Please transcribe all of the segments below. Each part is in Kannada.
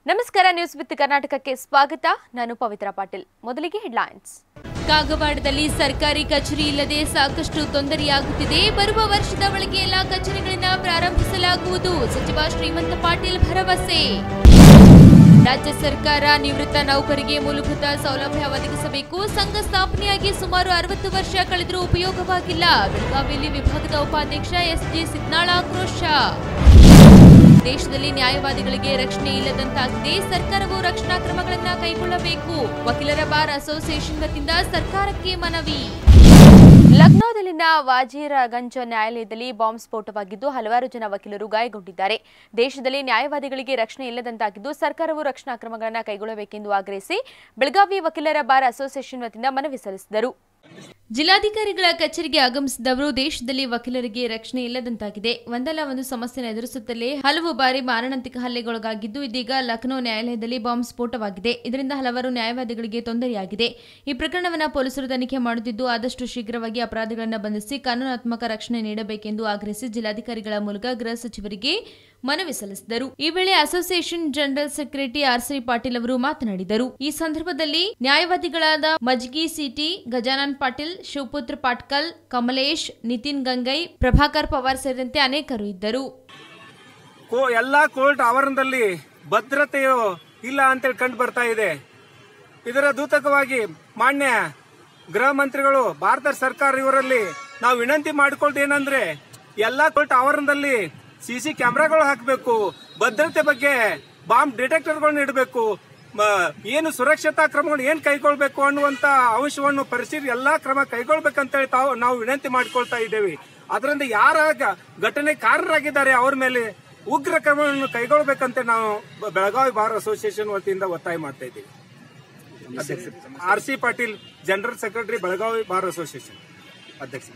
ನಮಸ್ಕಾರ ನ್ಯೂಸ್ ವಿತ್ ಕರ್ನಾಟಕಕ್ಕೆ ಸ್ವಾಗತ ನಾನು ಪವಿತ್ರ ಪಾಟೀಲ್ ಮೊದಲಿಗೆ ಹೆಡ್ಲೈನ್ಸ್ ಕಾಗವಾಡದಲ್ಲಿ ಸರ್ಕಾರಿ ಕಚೇರಿ ಇಲ್ಲದೆ ಸಾಕಷ್ಟು ತೊಂದರೆಯಾಗುತ್ತಿದೆ ಬರುವ ವರ್ಷದ ಒಳಗೆ ಎಲ್ಲಾ ಕಚೇರಿಗಳನ್ನು ಪ್ರಾರಂಭಿಸಲಾಗುವುದು ಸಚಿವ ಶ್ರೀಮಂತ ಪಾಟೀಲ್ ಭರವಸೆ ರಾಜ್ಯ ಸರ್ಕಾರ ನಿವೃತ್ತ ನೌಕರಿಗೆ ಮೂಲಭೂತ ಸೌಲಭ್ಯ ಒದಗಿಸಬೇಕು ಸಂಘ ಸ್ಥಾಪನೆಯಾಗಿ ಸುಮಾರು ಅರವತ್ತು ವರ್ಷ ಕಳೆದರೂ ಉಪಯೋಗವಾಗಿಲ್ಲ ಬೆಳಗಾವಿಯಲ್ಲಿ ವಿಭಾಗದ ಉಪಾಧ್ಯಕ್ಷ ಎಸ್ಜೆ ಸಿದ್ನಾಳ ಆಕ್ರೋಶ ದೇಶದಲ್ಲಿ ನ್ಯಾಯವಾದಿಗಳಿಗೆ ರಕ್ಷಣೆ ಇಲ್ಲದಂತಾಗಿದೆ ಸರ್ಕಾರವು ರಕ್ಷಣಾ ಕ್ರಮಗಳನ್ನು ಕೈಗೊಳ್ಳಬೇಕು ವಕೀಲರ ಬಾರ್ ಅಸೋಸಿಯೇಷನ್ ವತಿಯಿಂದ ಸರ್ಕಾರಕ್ಕೆ ಮನವಿ ಲಕ್ನೋದಲ್ಲಿನ ವಾಜೀರಗಂಜ್ ನ್ಯಾಯಾಲಯದಲ್ಲಿ ಬಾಂಬ್ ಸ್ಫೋಟವಾಗಿದ್ದು ಹಲವಾರು ಜನ ವಕೀಲರು ಗಾಯಗೊಂಡಿದ್ದಾರೆ ದೇಶದಲ್ಲಿ ನ್ಯಾಯವಾದಿಗಳಿಗೆ ರಕ್ಷಣೆ ಇಲ್ಲದಂತಾಗಿದ್ದು ಸರ್ಕಾರವು ರಕ್ಷಣಾ ಕ್ರಮಗಳನ್ನು ಕೈಗೊಳ್ಳಬೇಕೆಂದು ಆಗ್ರಹಿಸಿ ಬೆಳಗಾವಿ ವಕೀಲರ ಬಾರ್ ಅಸೋಸಿಯೇಷನ್ ವತಿಯಿಂದ ಮನವಿ ಸಲ್ಲಿಸಿದರು ಜಿಲ್ಲಾಧಿಕಾರಿಗಳ ಕಚೇರಿಗೆ ಆಗಮಿಸಿದವರು ದೇಶದಲ್ಲಿ ವಕೀಲರಿಗೆ ರಕ್ಷಣೆ ಇಲ್ಲದಂತಾಗಿದೆ ಒಂದಲ್ಲ ಒಂದು ಸಮಸ್ಯೆಯನ್ನು ಎದುರಿಸುತ್ತಲೇ ಹಲವು ಬಾರಿ ಮಾರಣಾಂತಿಕ ಹಲ್ಲೆಗೊಳಗಾಗಿದ್ದು ಇದೀಗ ಲಖನೌ ನ್ಯಾಯಾಲಯದಲ್ಲಿ ಬಾಂಬ್ ಸ್ಫೋಟವಾಗಿದೆ ಇದರಿಂದ ಹಲವಾರು ನ್ಯಾಯವಾದಿಗಳಿಗೆ ತೊಂದರೆಯಾಗಿದೆ ಈ ಪ್ರಕರಣವನ್ನು ಪೊಲೀಸರು ತನಿಖೆ ಮಾಡುತ್ತಿದ್ದು ಆದಷ್ಟು ಶೀಘ್ರವಾಗಿ ಅಪರಾಧಿಗಳನ್ನು ಬಂಧಿಸಿ ಕಾನೂನಾತ್ಮಕ ರಕ್ಷಣೆ ನೀಡಬೇಕೆಂದು ಆಗ್ರಹಿಸಿ ಜಿಲ್ಲಾಧಿಕಾರಿಗಳ ಮೂಲಕ ಗೃಹ ಸಚಿವರಿಗೆ ಮನವಿ ಸಲ್ಲಿಸಿದರು ಈ ವೇಳೆ association general secretary RC Patil ಅವರು ಮಾತನಾಡಿದರು ಈ ಸಂದರ್ಭದಲ್ಲಿ ನ್ಯಾಯವಾದಿಗಳಾದ ಮಜ್ಗಿ ಸಿಟಿ ಗಜಾನನ್ ಪಾಟೀಲ್ ಶಿವಪುತ್ರ ಪಾಟ್ಕಲ್ ಕಮಲೇಶ್ ನಿತಿನ್ ಗಂಗೈ ಪ್ರಭಾಕರ್ ಪವಾರ್ ಸೇರಿದಂತೆ ಅನೇಕರು ಇದ್ದರು ಕೋ ಎಲ್ಲಾ ಕೋರ್ಟ್ ಆವರಣದಲ್ಲಿ ಭದ್ರತೆಯು ಇಲ್ಲ ಅಂತೇಳಿ ಕಂಡು ಬರ್ತಾ ಇದೆ ಇದರ ದೂತಕವಾಗಿ ಮಾನ್ಯ ಗೃಹ ಮಂತ್ರಿಗಳು ಭಾರತ ಸರ್ಕಾರ ಇವರಲ್ಲಿ ನಾವು ವಿನಂತಿ ಮಾಡಿಕೊಳ್ಳೋದು ಏನಂದ್ರೆ ಎಲ್ಲಾ ಕೋರ್ಟ್ ಆವರಣದಲ್ಲಿ ಸಿಸಿ ಕ್ಯಾಮೆರಾಗಳು ಹಾಕಬೇಕು ಭದ್ರತೆ ಬಗ್ಗೆ ಬಾಂಬ್ ಡಿಟೆಕ್ಟರ್ಗಳನ್ನ ಇಡಬೇಕು ಏನು ಸುರಕ್ಷತಾ ಕ್ರಮಗಳು ಏನ್ ಕೈಗೊಳ್ಬೇಕು ಅನ್ನುವಂತ ಅಂಶವನ್ನು ಪರಿಶೀಲಿ ಎಲ್ಲಾ ಕ್ರಮ ಕೈಗೊಳ್ಬೇಕಂತೇಳಿ ತಾವು ನಾವು ವಿನಂತಿ ಮಾಡಿಕೊಳ್ತಾ ಇದ್ದೇವೆ ಅದರಿಂದ ಯಾರ ಗ- ಘಟನೆಕಾರರಾಗಿದ್ದಾರೆ ಅವ್ರ ಮೇಲೆ ಉಗ್ರ ಕ್ರಮವನ್ನು ಕೈಗೊಳ್ಬೇಕಂತ ನಾವು ಬ- ಬೆಳಗಾವಿ ಬಾರ್ ಅಸೋಸಿಯೇಷನ್ ವತಿಯಿಂದ ಒತ್ತಾಯ ಮಾಡ್ತಾ ಇದ್ದೀವಿ R C Patil general secretary Belagavi bar association ಅಧ್ಯಕ್ಷ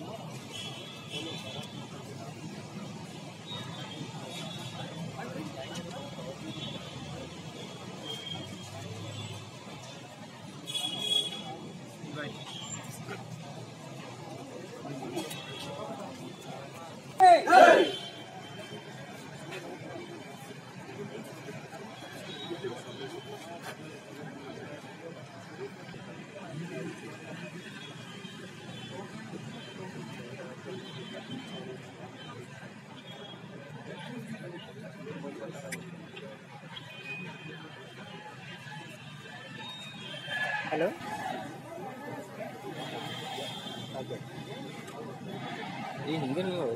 ಹಲೋ ಈ ಹಿಂದೆ ನೀವು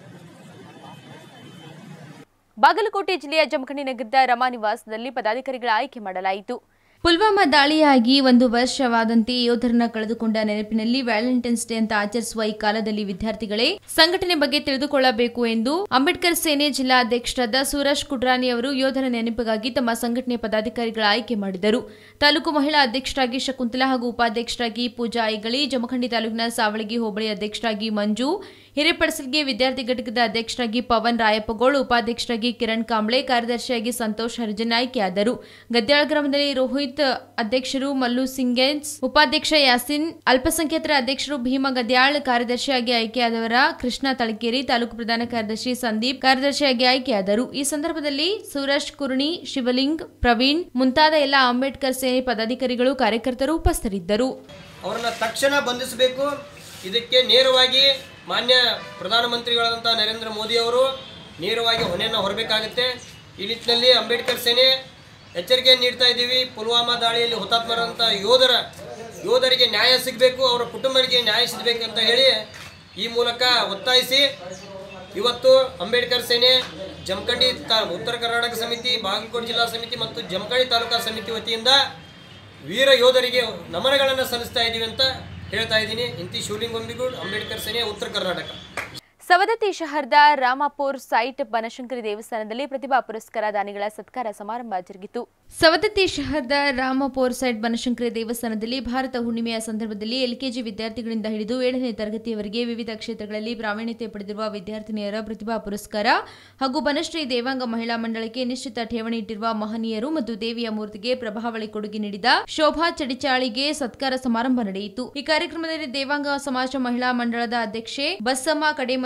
ಬಾಗಲಕೋಟೆ ಜಿಲ್ಲೆಯ ಜಮಖಂಡಿ ನಗರದ ರಮಾ ನಿವಾಸದಲ್ಲಿ ಪದಾಧಿಕಾರಿಗಳ ಆಯ್ಕೆ ಮಾಡಲಾಯಿತು ಪುಲ್ವಾಮಾ ದಾಳಿಯಾಗಿ ಒಂದು ವರ್ಷವಾದಂತೆ ಯೋಧರನ್ನ ಕಳೆದುಕೊಂಡ ನೆನಪಿನಲ್ಲಿ ವ್ಯಾಲೆಂಟೈನ್ಸ್ ಡೇ ಅಂತ ಆಚರಿಸುವ ಈ ಕಾಲದಲ್ಲಿ ವಿದ್ಯಾರ್ಥಿಗಳೇ ಸಂಘಟನೆ ಬಗ್ಗೆ ತಿಳಿದುಕೊಳ್ಳಬೇಕು ಎಂದು ಅಂಬೇಡ್ಕರ್ ಸೇನೆ ಜಿಲ್ಲಾಧ್ಯಕ್ಷರಾದ ಸೂರಜ್ ಕುಡ್ರಾನಿ ಅವರು ಯೋಧರ ನೆನಪಿಗಾಗಿ ತಮ್ಮ ಸಂಘಟನೆ ಪದಾಧಿಕಾರಿಗಳ ಆಯ್ಕೆ ಮಾಡಿದರು ತಾಲೂಕು ಮಹಿಳಾ ಅಧ್ಯಕ್ಷರಾಗಿ ಶಕುಂತಲಾ ಹಾಗೂ ಉಪಾಧ್ಯಕ್ಷರಾಗಿ ಪೂಜಾ ಐಗಳಿ ಜಮಖಂಡಿ ತಾಲೂಕಿನ ಸಾವಳಗಿ ಹೋಬಳಿ ಅಧ್ಯಕ್ಷರಾಗಿ ಮಂಜು ಹಿರೇಪಡಸಲ್ಗೆ ವಿದ್ಯಾರ್ಥಿ ಘಟಕದ ಅಧ್ಯಕ್ಷರಾಗಿ ಪವನ್ ರಾಯಪ್ಪಗೋಳು ಉಪಾಧ್ಯಕ್ಷರಾಗಿ ಕಿರಣ್ ಕಾಂಬ್ಳೆ ಕಾರ್ಯದರ್ಶಿಯಾಗಿ ಸಂತೋಷ್ ಹರಿಜನ್ ಆಯ್ಕೆಯಾದರು ಗದ್ಯಾಳ ಗ್ರಾಮದಲ್ಲಿ ರೋಹಿತ್ ಅಧ್ಯಕ್ಷರು ಮಲ್ಲು ಸಿಂಗೆನ್ಸ್ ಉಪಾಧ್ಯಕ್ಷ ಯಾಸಿನ್ ಅಲ್ಪಸಂಖ್ಯಾತರ ಅಧ್ಯಕ್ಷರು ಭೀಮ ಗದ್ಯಾಳ್ ಕಾರ್ಯದರ್ಶಿಯಾಗಿ ಆಯ್ಕೆಯಾದವರ ಕೃಷ್ಣ ತಳಕೇರಿ ತಾಲೂಕು ಪ್ರಧಾನ ಕಾರ್ಯದರ್ಶಿ ಸಂದೀಪ್ ಕಾರ್ಯದರ್ಶಿಯಾಗಿ ಆಯ್ಕೆಯಾದರು ಈ ಸಂದರ್ಭದಲ್ಲಿ ಸೂರಜ್ ಕುರ್ಣಿ ಶಿವಲಿಂಗ್ ಪ್ರವೀಣ್ ಮುಂತಾದ ಎಲ್ಲ ಅಂಬೇಡ್ಕರ್ ಸೇನೆ ಪದಾಧಿಕಾರಿಗಳು ಕಾರ್ಯಕರ್ತರು ಉಪಸ್ಥಿತರಿದ್ದರು ಅವರನ್ನು ತಕ್ಷಣ ಬಂಧಿಸಬೇಕು ಇದಕ್ಕೆ ನೇರವಾಗಿ ಮಾನ್ಯ ಪ್ರಧಾನಮಂತ್ರಿಗಳಾದಂಥ ನರೇಂದ್ರ ಮೋದಿ ಅವರು ನೇರವಾಗಿ ಹೊಣೆಯನ್ನು ಹೊರಬೇಕಾಗುತ್ತೆ ಈ ನಿಟ್ಟಿನಲ್ಲಿ ಅಂಬೇಡ್ಕರ್ ಸೇನೆ ಎಚ್ಚರಿಕೆಯನ್ನು ನೀಡ್ತಾ ಇದ್ದೀವಿ ಪುಲ್ವಾಮಾ ದಾಳಿಯಲ್ಲಿ ಹುತಾತ್ಮರಂಥ ಯೋಧರ ಯೋಧರಿಗೆ ನ್ಯಾಯ ಸಿಗಬೇಕು ಅವರ ಕುಟುಂಬರಿಗೆ ನ್ಯಾಯ ಸಿಗಬೇಕು ಅಂತ ಹೇಳಿ ಈ ಮೂಲಕ ಒತ್ತಾಯಿಸಿ ಇವತ್ತು ಅಂಬೇಡ್ಕರ್ ಸೇನೆ ಜಮಖಂಡಿ ತಾ ಉತ್ತರ ಕರ್ನಾಟಕ ಸಮಿತಿ ಬಾಗಲಕೋಟೆ ಜಿಲ್ಲಾ ಸಮಿತಿ ಮತ್ತು ಜಮಖಂಡಿ ತಾಲೂಕಾ ಸಮಿತಿ ವತಿಯಿಂದ ವೀರ ಯೋಧರಿಗೆ ನಮನಗಳನ್ನು ಸಲ್ಲಿಸ್ತಾ ಇದ್ದೀವಿ ಅಂತ ಹೇಳ್ತಾ ಇದ್ದೀನಿ ಇಂತಿ ಶಿವಲಿಂಗೊಂಬಿಗೂಡ್ ಅಂಬೇಡ್ಕರ್ ಸೇನೆ ಉತ್ತರ ಕರ್ನಾಟಕ ಸವದತ್ತಿ ಶಹರದ ರಾಮಾಪುರ್ ಸೈಟ್ ಬನಶಂಕರಿ ದೇವಸ್ಥಾನದಲ್ಲಿ ಪ್ರತಿಭಾ ಪುರಸ್ಕಾರ ದಾನಿಗಳ ಸತ್ಕಾರ ಸಮಾರಂಭ ಜರುಗಿತು ಸವದತ್ತಿ ಶಹರದ ರಾಮಪೋರ್ ಸೈಟ್ ಬನಶಂಕರಿ ದೇವಸ್ಥಾನದಲ್ಲಿ ಭಾರತ ಹುಣ್ಣಿಮೆಯ ಸಂದರ್ಭದಲ್ಲಿ ಎಲ್ಕೆಜಿ ವಿದ್ಯಾರ್ಥಿಗಳಿಂದ ಹಿಡಿದು ಏಳನೇ ತರಗತಿಯವರೆಗೆ ವಿವಿಧ ಕ್ಷೇತ್ರಗಳಲ್ಲಿ ಪ್ರಾವೀಣ್ಯತೆ ಪಡೆದಿರುವ ವಿದ್ಯಾರ್ಥಿನಿಯರ ಪ್ರತಿಭಾ ಪುರಸ್ಕಾರ ಹಾಗೂ ಬನಶ್ರೀ ದೇವಾಂಗ ಮಹಿಳಾ ಮಂಡಳಕ್ಕೆ ನಿಶ್ಚಿತ ಠೇವಣಿ ಇಟ್ಟಿರುವ ಮಹನೀಯರು ಮತ್ತು ದೇವಿಯ ಮೂರ್ತಿಗೆ ಪ್ರಭಾವಳಿ ಕೊಡುಗೆ ನೀಡಿದ ಶೋಭಾ ಚಡಿಚಾಳಿಗೆ ಸತ್ಕಾರ ಸಮಾರಂಭ ನಡೆಯಿತು ಈ ಕಾರ್ಯಕ್ರಮದಲ್ಲಿ ದೇವಾಂಗ ಸಮಾಜ ಮಹಿಳಾ ಮಂಡಳದ ಅಧ್ಯಕ್ಷೆ ಬಸ್ಸಮ್ಮ ಕಡೇಮನಿ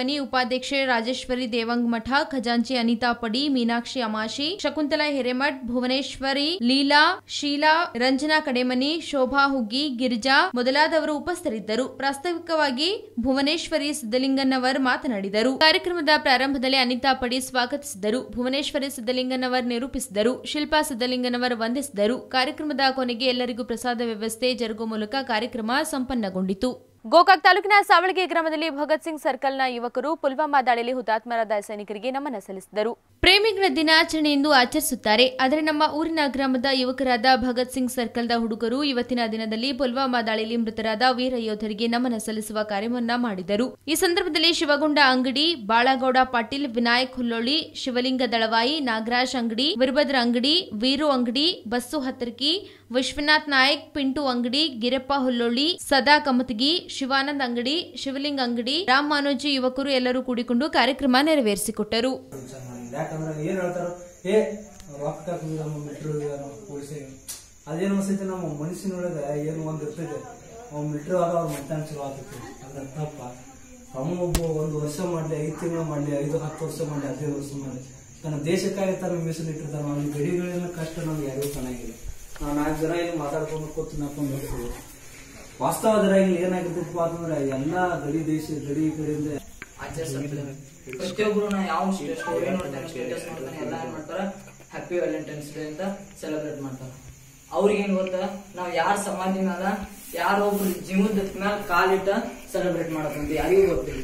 ಕಡೆಮನಿ ಉಪಾಧ್ಯಕ್ಷೆ ರಾಜೇಶ್ವರಿ ದೇವಂಗ್ ಮಠ ಖಜಾಂಚಿ ಅನಿತಾ ಪಡಿ ಮೀನಾಕ್ಷಿ ಅಮಾಶಿ ಶಕುಂತಲಾ ಹಿರೇಮಠ್ ಭುವನೇಶ್ವರಿ ಲೀಲಾ ಶೀಲಾ ರಂಜನಾ ಕಡೆಮನಿ ಶೋಭಾ ಹುಗ್ಗಿ ಗಿರಿಜಾ ಮೊದಲಾದವರು ಉಪಸ್ಥಿತರಿದ್ದರು ಪ್ರಾಸ್ತಾವಿಕವಾಗಿ ಭುವನೇಶ್ವರಿ ಸಿದ್ದಲಿಂಗನ್ನವರ್ ಮಾತನಾಡಿದರು ಕಾರ್ಯಕ್ರಮದ ಪ್ರಾರಂಭದಲ್ಲಿ ಅನಿತಾ ಪಡಿ ಸ್ವಾಗತಿಸಿದರು ಭುವನೇಶ್ವರಿ ಸಿದ್ದಲಿಂಗನ್ನವರ್ ನಿರೂಪಿಸಿದರು ಶಿಲ್ಪಾ ಸಿದ್ದಲಿಂಗನವರ್ ವಂದಿಸಿದರು ಕಾರ್ಯಕ್ರಮದ ಕೊನೆಗೆ ಎಲ್ಲರಿಗೂ ಪ್ರಸಾದ ವ್ಯವಸ್ಥೆ ಜರುಗುವ ಮೂಲಕ ಕಾರ್ಯಕ್ರಮ ಸಂಪನ್ನಗೊಂಡಿತು ಗೋಕಾಕ್ ತಾಲೂಕಿನ ಸಾವಳಗಿ ಗ್ರಾಮದಲ್ಲಿ ಭಗತ್ ಸಿಂಗ್ ಸರ್ಕಲ್ನ ಯುವಕರು ಪುಲ್ವಾಮಾ ದಾಳಿಯಲ್ಲಿ ಹುತಾತ್ಮರಾದ ಸೈನಿಕರಿಗೆ ನಮನ ಸಲ್ಲಿಸಿದರು ಪ್ರೇಮಿಗಳ ದಿನಾಚರಣೆ ಎಂದು ಆಚರಿಸುತ್ತಾರೆ ಆದರೆ ನಮ್ಮ ಊರಿನ ಗ್ರಾಮದ ಯುವಕರಾದ ಭಗತ್ ಸಿಂಗ್ ಸರ್ಕಲ್ದ ಹುಡುಗರು ಇವತ್ತಿನ ದಿನದಲ್ಲಿ ಪುಲ್ವಾಮಾ ದಾಳಿಯಲ್ಲಿ ಮೃತರಾದ ವೀರ ಯೋಧರಿಗೆ ನಮನ ಸಲ್ಲಿಸುವ ಕಾರ್ಯವನ್ನ ಮಾಡಿದರು ಈ ಸಂದರ್ಭದಲ್ಲಿ ಶಿವಗೊಂಡ ಅಂಗಡಿ ಬಾಳಗೌಡ ಪಾಟೀಲ್ ವಿನಾಯಕ್ ಹುಲ್ಲೊಳ್ಳಿ ಶಿವಲಿಂಗ ದಳವಾಯಿ ನಾಗರಾಜ್ ಅಂಗಡಿ ವೀರಭದ್ರ ಅಂಗಡಿ ವೀರು ಅಂಗಡಿ ಬಸ್ಸು ಹತ್ತರ್ಕಿ ವಿಶ್ವನಾಥ್ ನಾಯಕ್ ಪಿಂಟು ಅಂಗಡಿ ಗಿರಪ್ಪ ಹುಲ್ಲೊಳ್ಳಿ ಸದಾ ಕಮತಗಿ ಶಿವಾನಂದ್ ಅಂಗಡಿ ಶಿವಲಿಂಗ ಅಂಗಡಿ ರಾಮ್ ಮಾನೋಜಿ ಯುವಕರು ಎಲ್ಲರೂ ಕೂಡಿಕೊಂಡು ಕಾರ್ಯಕ್ರಮ ನೆರವೇರಿಸಿಕೊಟ್ಟರು ವಿಚಾರ ಮಾಡಿದ್ವಿ ಯಾಕಂದ್ರೆ ಏನ್ ಹೇಳ್ತಾರೋ ಏ ರೊಕ್ಕ ನಮ್ಮ ಮಿಲ್ಟ್ರಿ ಪೊಲೀಸ್ ಅದೇನು ಅನ್ಸೈತೆ ನಮ್ಮ ಮನುಷ್ಯನೊಳಗೆ ಏನು ಒಂದ್ ಇರ್ತೈತೆ ಅವ್ ಮಿಲ್ಟ್ರಿ ಆದ ಅವ್ರ ಮಧ್ಯಾಹ್ನ ಚಲೋ ಆಗ್ತೈತಿ ಅದ್ರ ತಪ್ಪ ಅವನು ಒಬ್ಬ ಒಂದು ವರ್ಷ ಮಾಡ್ಲಿ ಐದು ತಿಂಗಳು ಮಾಡ್ಲಿ ಐದು ಹತ್ತು ವರ್ಷ ಮಾಡ್ಲಿ ಹದಿನೈದು ವರ್ಷ ಮಾಡ್ಲಿ ತನ್ನ ದೇಶಕ್ಕಾಗಿ ತನ್ನ ಮೀಸಲಿಟ್ಟಿರ್ತಾನೆ ಅವ್ನಿಗೆ ಗಡಿಗಳಿನ ಕಷ್ಟ ನಮ್ಗೆ ಯಾರಿಗೂ ಚೆನ್ನಾಗಿಲ್ಲ ನಾವು ನಾಲ್ಕು ಜನ ಇಲ್ಲಿ ಮಾತಾಡ್ಕೊಂಡು ಕೂತು ನಾಕೊಂಡು ನೋಡ್ತೀವಿ ವಾಸ್ತವದಲ್ಲಿ ಏನಾಗಿರ್ತೈತಪ್ಪ ಅಂತಂದ್ರೆ ಎಲ್ಲಾ ಗಡಿ ದೇಶ ಗಡಿ ಕಡೆಯಿಂದ ಆಚರಿಸ್ತಾರೆ ಪ್ರತಿಯೊಬ್ರು ಯಾವ ಸ್ಟೋರಿ ನೋಡ್ತಾನೆ ಸ್ಟೇಟಸ್ ನೋಡ್ತಾನೆ ಎಲ್ಲ ಏನ್ ಮಾಡ್ತಾರ ಹ್ಯಾಪಿ ವ್ಯಾಲೆಂಟೈನ್ಸ್ ಡೇ ಅಂತ ಸೆಲೆಬ್ರೇಟ್ ಮಾಡ್ತಾರ ಅವ್ರಿಗೆ ಏನ್ ಗೊತ್ತಾ ನಾವ್ ಯಾರ ಸಮಾಧಿ ಮ್ಯಾಲ ಯಾರೊಬ್ರು ಜೀವದ ಮ್ಯಾಲ ಕಾಲಿಟ್ಟ ಸೆಲೆಬ್ರೇಟ್ ಮಾಡತ್ತಂತ ಯಾರಿಗೂ ಗೊತ್ತಿಲ್ಲ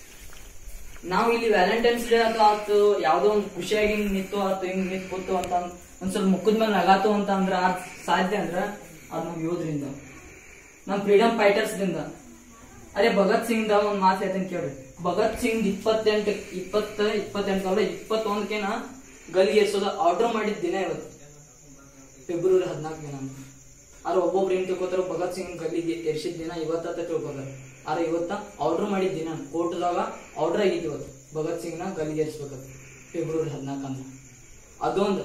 ನಾವು ಇಲ್ಲಿ ವ್ಯಾಲೆಂಟೈನ್ಸ್ ಡೇ ಅಂತ ಆತು ಯಾವ್ದೋ ಒಂದು ಖುಷಿಯಾಗಿ ಹಿಂಗ್ ನಿಂತು ಆತು ಹಿಂಗ್ ನಿಂತು ಕೂತು ಅಂತ ಅಂದ್- ಒಂದ್ ಸ್ವಲ್ಪ ಮುಖದ ಮೇಲೆ ನಗಾತು ಅಂತ ಅಂದ್ರ ಅದ್ ಸಾಧ್ಯ ಅಂದ್ರ ಅದ್ ನಮ್ ಯೋಧರಿಂದ ನಮ್ ಫ್ರೀಡಮ್ ಫೈಟರ್ಸ್ ದಿಂದ ಅದೇ ಭಗತ್ ಸಿಂಗ್ ದ ಒಂದ್ ಮಾತು ಹೇಳ್ತೀನಿ ಕೇಳ್ರಿ ಭಗತ್ ಸಿಂಗ್ ಇಪ್ಪತ್ತೆಂಟು ಇಪ್ಪತ್ತ ಇಪ್ಪತ್ತೆಂಟು ಅಲ್ಲ ಇಪ್ಪತ್ತೊಂದಕ್ಕೆನ ಗಲ್ಲಿಗೆ ಎರ್ಸೋದು ಆರ್ಡರ್ ಮಾಡಿದ ದಿನ ಇವತ್ತು ಫೆಬ್ರವರಿ ಹದಿನಾಲ್ಕು ದಿನ ಅಂತ ಆದ್ರೆ ಒಬ್ಬೊಬ್ರು ಏನ್ ತಿಳ್ಕೊತಾರ ಭಗತ್ ಸಿಂಗ್ ಗಲ್ಲಿಗೆ ಎರ್ಸಿದ ದಿನ ಇವತ್ತ ತಿಳ್ಕೊತಾರ ಆದ್ರೆ ಇವತ್ತ ಆರ್ಡರ್ ಮಾಡಿದ ದಿನ ಕೋರ್ಟ್ದಾಗ ಆರ್ಡರ್ ಆಗಿತ್ತು ಇವತ್ತು ಭಗತ್ ಸಿಂಗ್ ನ ಗಲ್ಲಿಗೆ ಎರ್ಸ್ಬೇಕಂತ ಫೆಬ್ರವರಿ ಹದಿನಾಲ್ಕು ಅಂತ ಅದೊಂದು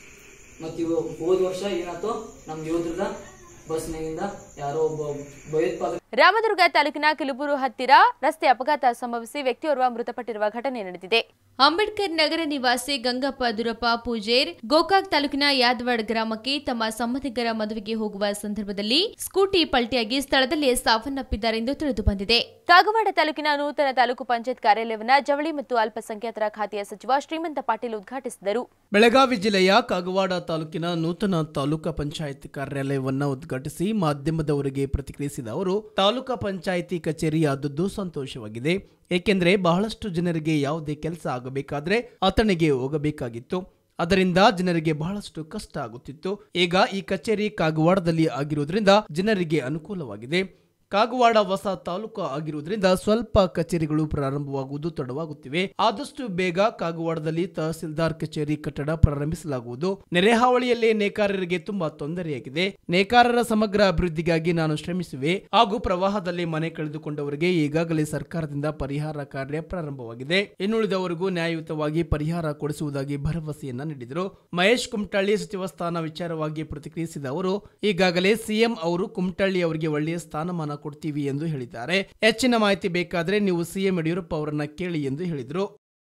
ಮತ್ ಇವ ಹೋದ ವರ್ಷ ಏನಾಯ್ತು ನಮ್ ಯೋಧರದ ಬಸ್ನಾಗಿಂದ ಯಾರೋ ಒಬ್ಬ ಭಯೋತ್ಪಾದಕ ರಾಮದುರ್ಗ ತಾಲೂಕಿನ ಕಿಲುಬೂರು ಹತ್ತಿರ ರಸ್ತೆ ಅಪಘಾತ ಸಂಭವಿಸಿ ವ್ಯಕ್ತಿಯೋರ್ವ ಮೃತಪಟ್ಟಿರುವ ಘಟನೆ ನಡೆದಿದೆ ಅಂಬೇಡ್ಕರ್ ನಗರ ನಿವಾಸಿ ಗಂಗಪ್ಪ ದುರಪ್ಪ ಪೂಜೇರ್ ಗೋಕಾಕ್ ತಾಲೂಕಿನ ಯಾದವಾಡ್ ಗ್ರಾಮಕ್ಕೆ ತಮ್ಮ ಸಂಬಂಧಿಕರ ಮದುವೆಗೆ ಹೋಗುವ ಸಂದರ್ಭದಲ್ಲಿ ಸ್ಕೂಟಿ ಪಲ್ಟಿಯಾಗಿ ಸ್ಥಳದಲ್ಲೇ ಸಾವನ್ನಪ್ಪಿದ್ದಾರೆ ಎಂದು ತಿಳಿದು ಬಂದಿದೆ ಕಾಗವಾಡ ತಾಲೂಕಿನ ನೂತನ ತಾಲೂಕು ಪಂಚಾಯತ್ ಕಾರ್ಯಾಲಯವನ್ನ ಜವಳಿ ಮತ್ತು ಅಲ್ಪಸಂಖ್ಯಾತರ ಖಾತೆಯ ಸಚಿವ ಶ್ರೀಮಂತ ಪಾಟೀಲ್ ಉದ್ಘಾಟಿಸಿದರು ಬೆಳಗಾವಿ ಜಿಲ್ಲೆಯ ಕಾಗವಾಡ ತಾಲೂಕಿನ ನೂತನ ತಾಲೂಕಾ ಪಂಚಾಯಿತಿ ಕಾರ್ಯಾಲಯವನ್ನು ಉದ್ಘಾಟಿಸಿ ಮಾಧ್ಯಮದವರಿಗೆ ಪ್ರತಿಕ್ರಿಯಿಸಿದ ಅವರು ತಾಲೂಕಾ ಪಂಚಾಯಿತಿ ಕಚೇರಿ ಆದದ್ದು ಸಂತೋಷವಾಗಿದೆ ಏಕೆಂದರೆ ಬಹಳಷ್ಟು ಜನರಿಗೆ ಯಾವುದೇ ಕೆಲಸ ಆಗಬೇಕಾದ್ರೆ ಆತನಿಗೆ ಹೋಗಬೇಕಾಗಿತ್ತು ಅದರಿಂದ ಜನರಿಗೆ ಬಹಳಷ್ಟು ಕಷ್ಟ ಆಗುತ್ತಿತ್ತು ಈಗ ಈ ಕಚೇರಿ ಕಾಗವಾಡದಲ್ಲಿ ಆಗಿರುವುದರಿಂದ ಜನರಿಗೆ ಅನುಕೂಲವಾಗಿದೆ ಕಾಗವಾಡ ಹೊಸ ತಾಲೂಕು ಆಗಿರುವುದರಿಂದ ಸ್ವಲ್ಪ ಕಚೇರಿಗಳು ಪ್ರಾರಂಭವಾಗುವುದು ತಡವಾಗುತ್ತಿವೆ ಆದಷ್ಟು ಬೇಗ ಕಾಗವಾಡದಲ್ಲಿ ತಹಸೀಲ್ದಾರ್ ಕಚೇರಿ ಕಟ್ಟಡ ಪ್ರಾರಂಭಿಸಲಾಗುವುದು ನೆರೆಹಾವಳಿಯಲ್ಲಿ ನೇಕಾರರಿಗೆ ತುಂಬಾ ತೊಂದರೆಯಾಗಿದೆ ನೇಕಾರರ ಸಮಗ್ರ ಅಭಿವೃದ್ಧಿಗಾಗಿ ನಾನು ಶ್ರಮಿಸುವೆ ಹಾಗೂ ಪ್ರವಾಹದಲ್ಲಿ ಮನೆ ಕಳೆದುಕೊಂಡವರಿಗೆ ಈಗಾಗಲೇ ಸರ್ಕಾರದಿಂದ ಪರಿಹಾರ ಕಾರ್ಯ ಪ್ರಾರಂಭವಾಗಿದೆ ಇನ್ನುಳಿದವರಿಗೂ ನ್ಯಾಯಯುತವಾಗಿ ಪರಿಹಾರ ಕೊಡಿಸುವುದಾಗಿ ಭರವಸೆಯನ್ನ ನೀಡಿದರು ಮಹೇಶ್ ಕುಮಟಳ್ಳಿ ಸಚಿವ ಸ್ಥಾನ ವಿಚಾರವಾಗಿ ಪ್ರತಿಕ್ರಿಯಿಸಿದ ಅವರು ಈಗಾಗಲೇ ಸಿಎಂ ಅವರು ಕುಮಟಳ್ಳಿ ಅವರಿಗೆ ಒಳ್ಳೆಯ ಸ್ಥಾನಮಾನ ಕೊಡ್ತೀವಿ ಎಂದು ಹೇಳಿದ್ದಾರೆ ಹೆಚ್ಚಿನ ಮಾಹಿತಿ ಬೇಕಾದ್ರೆ ನೀವು ಸಿಎಂ ಯಡಿಯೂರಪ್ಪ ಅವರನ್ನ ಕೇಳಿ ಎಂದು ಹೇಳಿದರು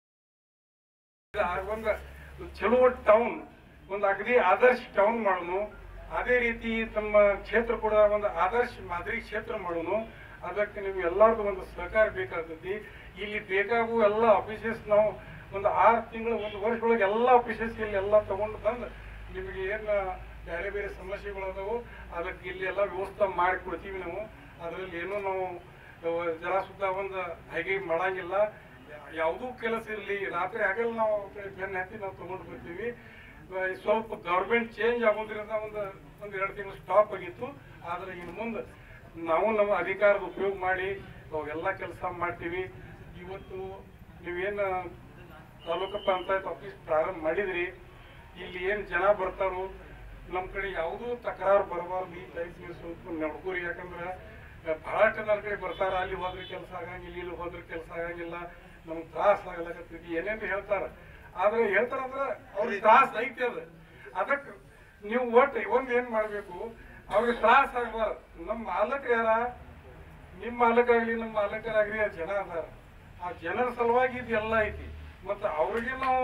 ಒಂದು ಚಲೋ ಟೌನ್ ಒಂದು ಅಗದಿ ಆದರ್ಶ ಟೌನ್ ಮಾಡೋನು ಅದೇ ರೀತಿ ತಮ್ಮ ಕ್ಷೇತ್ರ ಕೂಡ ಒಂದು ಆದರ್ಶ ಮಾದರಿ ಕ್ಷೇತ್ರ ಮಾಡೋನು ಅದಕ್ಕೆ ನೀವು ಎಲ್ಲರದು ಒಂದು ಸಹಕಾರ ಬೇಕಾಗ್ತೈತಿ ಇಲ್ಲಿ ಬೇಕಾಗುವ ಎಲ್ಲ ಆಫೀಸಸ್ ನಾವು ಒಂದು ಆರು ತಿಂಗಳು ಒಂದು ವರ್ಷದೊಳಗೆ ಎಲ್ಲ ಆಫೀಸಸ್ ಇಲ್ಲಿ ಎಲ್ಲ ತಗೊಂಡು ಬಂದು ನಿಮಗೆ ಏನು ಬೇರೆ ಬೇರೆ ಸಮಸ್ಯೆಗಳು ಅದಾವು ಅದಕ್ಕೆ ಇಲ್ಲಿ ಎಲ್ಲ ವ್ಯವಸ್ಥೆ ಮಾಡಿಕೊಡ್ತೀವಿ ನಾವು ಅದರಲ್ಲಿ ಏನೂ ನಾವು ಅಹ್, ಜರ ಸುತ್ತ ಒಂದು ಹಾಗೆ ಮಾಡಂಗಿಲ್ಲ ಯಾವುದೂ ಕೆಲಸ ಇರಲಿ ರಾತ್ರಿ ಹಗಲು ನಾವು ಬೆನ್ನ ಹತ್ತಿ ನಾವು ತಗೊಂಡು ಬರ್ತೀವಿ ಅಹ್, ಸ್ವಲ್ಪ ಗೌರ್ಮೆಂಟ್ ಚೇಂಜ್ ಆಗೋದ್ರಿಂದ ಒಂದು ಒಂದು ಎರಡು ತಿಂಗಳು ಸ್ಟಾಪ್ ಆಗಿತ್ತು ಆದ್ರೆ ಇನ್ನು ಮುಂದೆ ನಾವು ನಮ್ಮ ಅಧಿಕಾರದ ಉಪಯೋಗ ಮಾಡಿ ಅವೆಲ್ಲ ಕೆಲಸ ಮಾಡ್ತೀವಿ ಇವತ್ತು ನೀವೇನು ತಾಲೂಕು ಪಂಚಾಯತ್ ಆಫೀಸ್ ಪ್ರಾರಂಭ ಮಾಡಿದ್ರಿ ಇಲ್ಲಿ ಏನ್ ಜನ ಬರ್ತಾರೋ ನಮ್ ಕಡೆ ಯಾವುದೂ ತಕರಾರು ಬರಬಾರ್ದು ಈ ಟೈಪ್ ನೀವು ಸ್ವಲ್ಪ ನೋಡ್ಕೋರಿ ಯಾಕಂದ್ರೆ ಅಹ್, ಬಹಳಷ್ಟು ನನ್ನ ಕಡೆ ಬರ್ತಾರ ಅಲ್ಲಿ ಹೋದ್ರೆ ಕೆಲಸ ಆಗಂಗಿಲ್ಲ ಇಲ್ಲಿ ಹೋದ್ರೆ ಕೆಲಸ ಆಗಂಗಿಲ್ಲ ನಮ್ಗೆ ತ್ರಾಸ ಆಗಲಕತ್ತೈತಿ ಏನೇನು ಹೇಳ್ತಾರ ಆದ್ರೆ ಹೇಳ್ತಾರಂದ್ರ ಅವ್ರಿಗೆ ತ್ರಾಸ ಐತಿ ಅದು ಅದಕ್ಕೆ ನೀವು ಒಟ್ಟು ಒಂದ್ ಏನ್ ಮಾಡ್ಬೇಕು ಅವ್ರಿಗೆ ತ್ರಾಸ ಆಗ್ಬಾರ್ದು ನಮ್ಮ ಮಾಲಕ ಯಾರ ನಿಮ್ ಮಾಲಕ ಆಗ್ಲಿ ನಮ್ಮ ಮಾಲಕರಾಗ್ಲಿ ಜನ ಅದಾರ ಆ ಜನರ ಸಲುವಾಗಿ ಇದೆಲ್ಲ ಐತಿ ಮತ್ತು ಅವ್ರಿಗೆ ನಾವು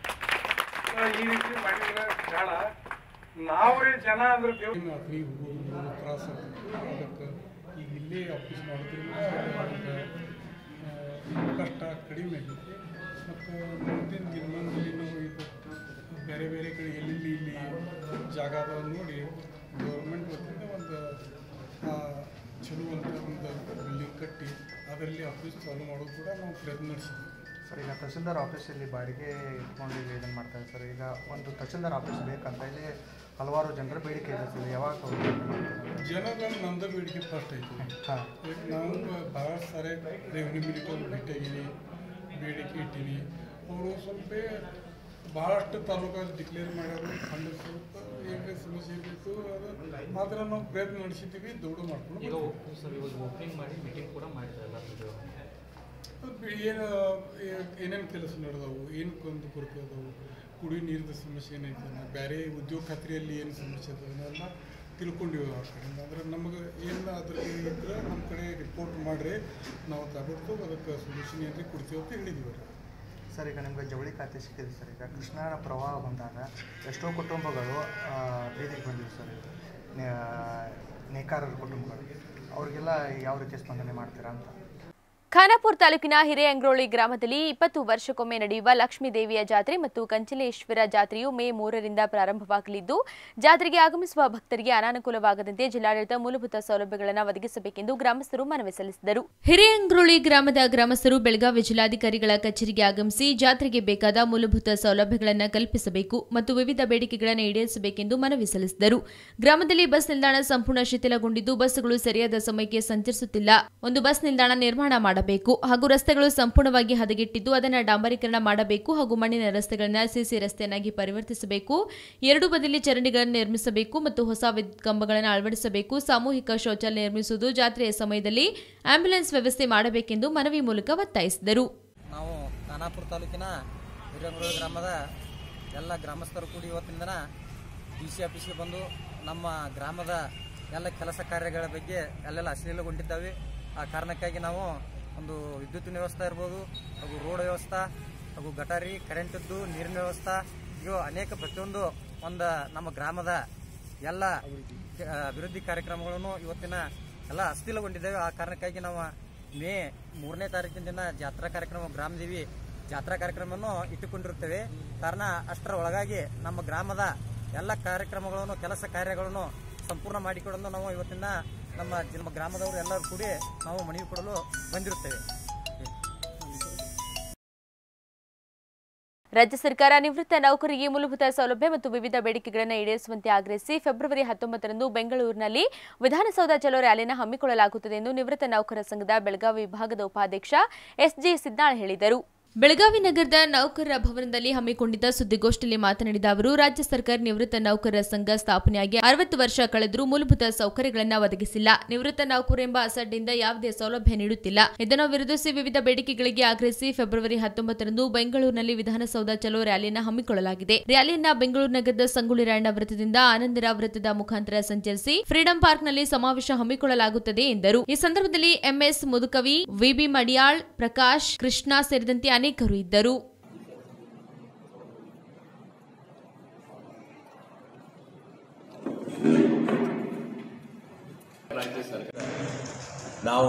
ಆ, ಈ ರೀತಿ ಮಾಡಿದ್ರೆ ಬೇಡ ನಾವ್ರೇ ಜನ ಅಂದ್ರೆ ದೇವ್ರ ಫ್ರೀ ಹೋಗೋದು ತ್ರಾಸ ಅದಕ್ಕೆ ಈಗ ಇಲ್ಲೇ ಆಫೀಸ್ ಮಾಡೋದ್ರಿಂದ ನಮ್ಗೆ, ಆ, ಕಷ್ಟ ಕಡಿಮೆ ಆಗೈತಿ ಮತ್ತು ಮುಂದಿನ ದಿನಮಾನದಲ್ಲಿ ನಾವು ಇದು ಬೇರೆ ಬೇರೆ ಕಡೆ ಎಲ್ಲೆಲ್ಲಿ ಇಲ್ಲಿ ಜಾಗ ಅದಾವ ನೋಡಿ ಗೌರ್ಮೆಂಟ್ ವತಿಯಿಂದ ಒಂದು ಆ, ಚಲೋ ಅಂತ ಒಂದು ಬಿಲ್ಡಿಂಗ್ ಕಟ್ಟಿ ಅದರಲ್ಲಿ ಆಫೀಸ್ ಚಾಲು ಮಾಡೋದು ಕೂಡ ನಾವು ಪ್ರಯತ್ನ ನಡೆಸಿದ್ವಿ ಸರ್ ಈಗ ತಹಸೀಲ್ದಾರ್ ಆಫೀಸಲ್ಲಿ ಬಾಡಿಗೆ ಇಟ್ಕೊಂಡು ಇಲ್ಲಿ ಇದನ್ನು ಮಾಡ್ತಾರೆ ಸರ್ ಈಗ ಒಂದು ತಹಸೀಲ್ದಾರ್ ಆಫೀಸ್ ಬೇಕಂತ ಇಲ್ಲಿ ಹಲವಾರು ಜನರ ಬೇಡಿಕೆ ಇದೆ ಸರ್ ಯಾವಾಗ ಅವ್ರು ಇದನ್ನ ಮಾಡ್ತಾರೆ? ಜನಗಳ ನಮ್ದು ಬೇಡಿಕೆ ಫಸ್ಟ್ ಐತಿ ಹಾಂ ಈಗ ನಾವು ಭಾಳ ಸಾರಿ ರೆವಿನ್ಯೂ ಮಿನಿಟರ್ ಭೇಟಿಯಾಗೀನಿ ಬೇಡಿಕೆ ಇಟ್ಟೀನಿ ಅವರು ಸ್ವಲ್ಪ ಭಾಳಷ್ಟು ತಾಲೂಕು ಡಿಕ್ಲೇರ್ ಮಾಡ್ಯಾರು ಫಂಡ್ ಸ್ವಲ್ಪ ಏನೇ ಸಮಸ್ಯೆ ಇರ್ಬೇಕು ಅದು ಆದ್ರೆ ನಾವು ಪ್ರಯತ್ನ ನಡೆಸಿದ್ದೀವಿ ದುಡ್ಡು ಮಾಡ್ಕೊಂಡು ಈಗ ಬರ್ತೀವಿ. ಸರ್ ಇವಾಗ ಓಪನಿಂಗ್ ಮಾಡಿ ಮೀಟಿಂಗ್ ಕೂಡ ಮಾಡಿದ್ರಲ್ಲ ಅದು ಅದು ಏನು ಏನೇನು ಕೆಲಸ ನಡೆದವು ಏನು ಕೊಂದು ಕೊರತೆ ಅದಾವು ಕುಡಿ ನೀರಿನ ಸಮಸ್ಯೆ ಏನೈತೆ ಬೇರೆ ಉದ್ಯೋಗ ಖಾತ್ರಿಯಲ್ಲಿ ಏನು ಸಮಸ್ಯೆ ಅದಾವ ಇವನ್ನೆಲ್ಲ ತಿಳ್ಕೊಂಡಿವಿ ಆ ಕಡೆಯಿಂದ ಅಂದ್ರೆ ನಮಗೆ ಏನು ಅದ್ರಲ್ಲಿ ಇದ್ರೆ ನಮ್ಮ ಕಡೆ ರಿಪೋರ್ಟ್ ಮಾಡಿರಿ ನಾವು ತಗೊಟ್ಟು ಅದಕ್ಕೆ ಸೊಲ್ಯೂಷನ್ ಏನ್ರಿ ಕೊಡ್ತೀವಿ ಅಂತ ಹೇಳಿದ್ದೀವಿ ರೀ ಸರ್ ಈಗ ನಿಮಗೆ ಜವಳಿ ಖಾತೆ ಸಿಕ್ಕಿದೆ ಸರ್ ಈಗ ಕೃಷ್ಣಾ ಪ್ರವಾಹ ಬಂದಾಗ ಎಷ್ಟೋ ಕುಟುಂಬಗಳು ಆ, ಬೀದಿಗೆ ಬಂದಿವೆ ಸರ್ ನೆ- ನೇಕಾರರ ಕುಟುಂಬಗಳು ಅವರಿಗೆಲ್ಲ ಯಾವ ರೀತಿ ಸ್ಪಂದನೆ ಮಾಡ್ತೀರಾ ಅಂತ ಖಾನಾಪುರ ತಾಲೂಕಿನ ಹಿರೇಯಂಗ್ರೋಳಿ ಗ್ರಾಮದಲ್ಲಿ ಇಪ್ಪತ್ತು ವರ್ಷಕ್ಕೊಮ್ಮೆ ನಡೆಯುವ ಲಕ್ಷ್ಮೀ ದೇವಿಯ ಜಾತ್ರೆ ಮತ್ತು ಕಂಚಲೇಶ್ವರ ಜಾತ್ರೆಯು ಮೇ ಮೂರರಿಂದ ಪ್ರಾರಂಭವಾಗಲಿದ್ದು ಜಾತ್ರೆಗೆ ಆಗಮಿಸುವ ಭಕ್ತರಿಗೆ ಅನಾನುಕೂಲವಾಗದಂತೆ ಜಿಲ್ಲಾಡಳಿತ ಮೂಲಭೂತ ಸೌಲಭ್ಯಗಳನ್ನು ಒದಗಿಸಬೇಕೆಂದು ಗ್ರಾಮಸ್ಥರು ಮನವಿ ಸಲ್ಲಿಸಿದರು ಹಿರೇಯಂಗ್ರೋಳಿ ಗ್ರಾಮದ ಗ್ರಾಮಸ್ಥರು ಬೆಳಗಾವಿ ಜಿಲ್ಲಾಧಿಕಾರಿಗಳ ಕಚೇರಿಗೆ ಆಗಮಿಸಿ ಜಾತ್ರೆಗೆ ಬೇಕಾದ ಮೂಲಭೂತ ಸೌಲಭ್ಯಗಳನ್ನು ಕಲ್ಪಿಸಬೇಕು ಮತ್ತು ವಿವಿಧ ಬೇಡಿಕೆಗಳನ್ನು ಈಡೇರಿಸಬೇಕೆಂದು ಮನವಿ ಸಲ್ಲಿಸಿದರು ಗ್ರಾಮದಲ್ಲಿ ಬಸ್ ನಿಲ್ದಾಣ ಸಂಪೂರ್ಣ ಶಿಥಿಲಗೊಂಡಿದ್ದು ಬಸ್ಗಳು ಸರಿಯಾದ ಸಮಯಕ್ಕೆ ಸಂಚರಿಸುತ್ತಿಲ್ಲ ಒಂದು ಬಸ್ ನಿಲ್ದಾಣ ನಿರ್ಮಾಣ ಮಾಡಬೇಕು ಹಾಗೂ ರಸ್ತೆಗಳು ಸಂಪೂರ್ಣವಾಗಿ ಹದಗೆಟ್ಟಿದ್ದು ಅದನ್ನು ಡಾಂಬರೀಕರಣ ಮಾಡಬೇಕು ಹಾಗೂ ಮಣ್ಣಿನ ರಸ್ತೆಗಳನ್ನು ಸಿಸಿ ರಸ್ತೆಯನ್ನಾಗಿ ಪರಿವರ್ತಿಸಬೇಕು ಎರಡು ಬದಿಲಿ ಚರಂಡಿಗಳನ್ನು ನಿರ್ಮಿಸಬೇಕು ಮತ್ತು ಹೊಸ ವಿದ್ಯುತ್ ಕಂಬಗಳನ್ನು ಅಳವಡಿಸಬೇಕು ಸಾಮೂಹಿಕ ಶೌಚಾಲಯ ನಿರ್ಮಿಸುವುದು ಜಾತ್ರೆಯ ಸಮಯದಲ್ಲಿ ಆಂಬ್ಯುಲೆನ್ಸ್ ವ್ಯವಸ್ಥೆ ಮಾಡಬೇಕೆಂದು ಮನವಿ ಮೂಲಕ ಒತ್ತಾಯಿಸಿದರು ನಾವು ಖಾನಾಪುರ ತಾಲೂಕಿನ ಹಿರೇಮೂರು ಗ್ರಾಮದ ಎಲ್ಲ ಗ್ರಾಮಸ್ಥರು ಕೂಡಿ ಇವತ್ತಿನ ದಿನ ಡಿ ಸಿ ಆಫೀಸ್ಗೆ ಬಂದು ನಮ್ಮ ಗ್ರಾಮದ ಎಲ್ಲ ಕೆಲಸ ಕಾರ್ಯಗಳ ಬಗ್ಗೆ ಅಲ್ಲೆಲ್ಲ ಅಶ್ಲೀಲಗೊಂಡಿದ್ದಾವೆ ಆ ಕಾರಣಕ್ಕಾಗಿ ನಾವು ಒಂದು ವಿದ್ಯುತ್ತಿನ ವ್ಯವಸ್ಥೆ ಇರ್ಬೋದು ಹಾಗೂ ರೋಡ್ ವ್ಯವಸ್ಥೆ ಹಾಗೂ ಗಟಾರಿ ಕರೆಂಟದ್ದು ನೀರಿನ ವ್ಯವಸ್ಥೆ ಇವು ಅನೇಕ ಪ್ರತಿಯೊಂದು ಒಂದು ನಮ್ಮ ಗ್ರಾಮದ ಎಲ್ಲ ಆ, ಅಭಿವೃದ್ಧಿ ಕಾರ್ಯಕ್ರಮಗಳನ್ನು ಇವತ್ತಿನ ಎಲ್ಲ ಅಸ್ಥಿಲಗೊಂಡಿದ್ದೇವೆ ಆ ಕಾರಣಕ್ಕಾಗಿ ನಾವು ಮೇ ಮೂರನೇ ತಾರೀಕಿನ ದಿನ ಜಾತ್ರಾ ಕಾರ್ಯಕ್ರಮ ಗ್ರಾಮದೇವಿ ಜಾತ್ರಾ ಕಾರ್ಯಕ್ರಮವನ್ನು ಇಟ್ಟುಕೊಂಡಿರುತ್ತೇವೆ ಕಾರಣ ಅಷ್ಟರ ಒಳಗಾಗಿ ನಮ್ಮ ಗ್ರಾಮದ ಎಲ್ಲ ಕಾರ್ಯಕ್ರಮಗಳನ್ನು ಕೆಲಸ ಕಾರ್ಯಗಳನ್ನು ಸಂಪೂರ್ಣ ಮಾಡಿಕೊಡಲು ನಾವು ಇವತ್ತಿನ ನಮ್ಮ ನಮ್ಮ ಗ್ರಾಮದವರು ಎಲ್ಲರೂ ಕೂಡಿ ನಾವು ಮನವಿ ಕೊಡಲು ಬಂದಿರುತ್ತೇವೆ ರಾಜ್ಯ ಸರ್ಕಾರ ನಿವೃತ್ತ ನೌಕರಿಗೆ ಮೂಲಭೂತ ಸೌಲಭ್ಯ ಮತ್ತು ವಿವಿಧ ಬೇಡಿಕೆಗಳನ್ನು ಈಡೇರಿಸುವಂತೆ ಆಗ್ರಹಿಸಿ ಫೆಬ್ರವರಿ ಹತ್ತೊಂಬತ್ತರಂದು ಬೆಂಗಳೂರಿನಲ್ಲಿ ವಿಧಾನಸೌಧ ಚಲೋ ರ್ಯಾಲಿನ ಹಮ್ಮಿಕೊಳ್ಳಲಾಗುತ್ತದೆ ಎಂದು ನಿವೃತ್ತ ನೌಕರರ ಸಂಘದ ಬೆಳಗಾವಿ ವಿಭಾಗದ ಉಪಾಧ್ಯಕ್ಷ ಎಸ್ಜಿ ಸಿದ್ದಾಳ್ ಹೇಳಿದರು ಬೆಳಗಾವಿ ನಗರದ ನೌಕರರ ಭವನದಲ್ಲಿ ಹಮ್ಮಿಕೊಂಡಿದ್ದ ಸುದ್ದಿಗೋಷ್ಠಿಯಲ್ಲಿ ಮಾತನಾಡಿದ ಅವರು ರಾಜ್ಯ ಸರ್ಕಾರ ನಿವೃತ್ತ ನೌಕರರ ಸಂಘ ಸ್ಥಾಪನೆಯಾಗಿ ಅರವತ್ತು ವರ್ಷ ಕಳೆದರೂ ಮೂಲಭೂತ ಸೌಕರ್ಯಗಳನ್ನು ಒದಗಿಸಿಲ್ಲ ನಿವೃತ್ತ ನೌಕರು ಎಂಬ ಅಸಡ್ಡಿಂದ ಯಾವುದೇ ಸೌಲಭ್ಯ ನೀಡುತ್ತಿಲ್ಲ ಇದನ್ನು ವಿರೋಧಿಸಿ ವಿವಿಧ ಬೇಡಿಕೆಗಳಿಗೆ ಆಗ್ರಹಿಸಿ ಫೆಬ್ರವರಿ ಹತ್ತೊಂಬತ್ತರಂದು ಬೆಂಗಳೂರಿನಲ್ಲಿ ವಿಧಾನಸೌಧ ಚಲೋ ರ್ಯಾಲಿಯನ್ನು ಹಮ್ಮಿಕೊಳ್ಳಲಾಗಿದೆ ರ್ಯಾಲಿಯನ್ನ ಬೆಂಗಳೂರು ನಗರದ ಸಂಗೊಳ್ಳಿ ರಾಯಣ್ಣ ವೃತ್ತದಿಂದ ಆನಂದರಾವ್ ವೃತ್ತದ ಮುಖಾಂತರ ಸಂಚರಿಸಿ ಫ್ರೀಡಂ ಪಾರ್ಕ್ನಲ್ಲಿ ಸಮಾವೇಶ ಹಮ್ಮಿಕೊಳ್ಳಲಾಗುತ್ತದೆ ಎಂದರು ಈ ಸಂದರ್ಭದಲ್ಲಿ ಎಂಎಸ್ ಮುದುಕವಿ ವಿಬಿ ಮಡಿಯಾಳ್ ಪ್ರಕಾಶ್ ಕೃಷ್ಣ ಸೇರಿದಂತೆ ಅನೇಕರು ಇದ್ದರು ನಾವು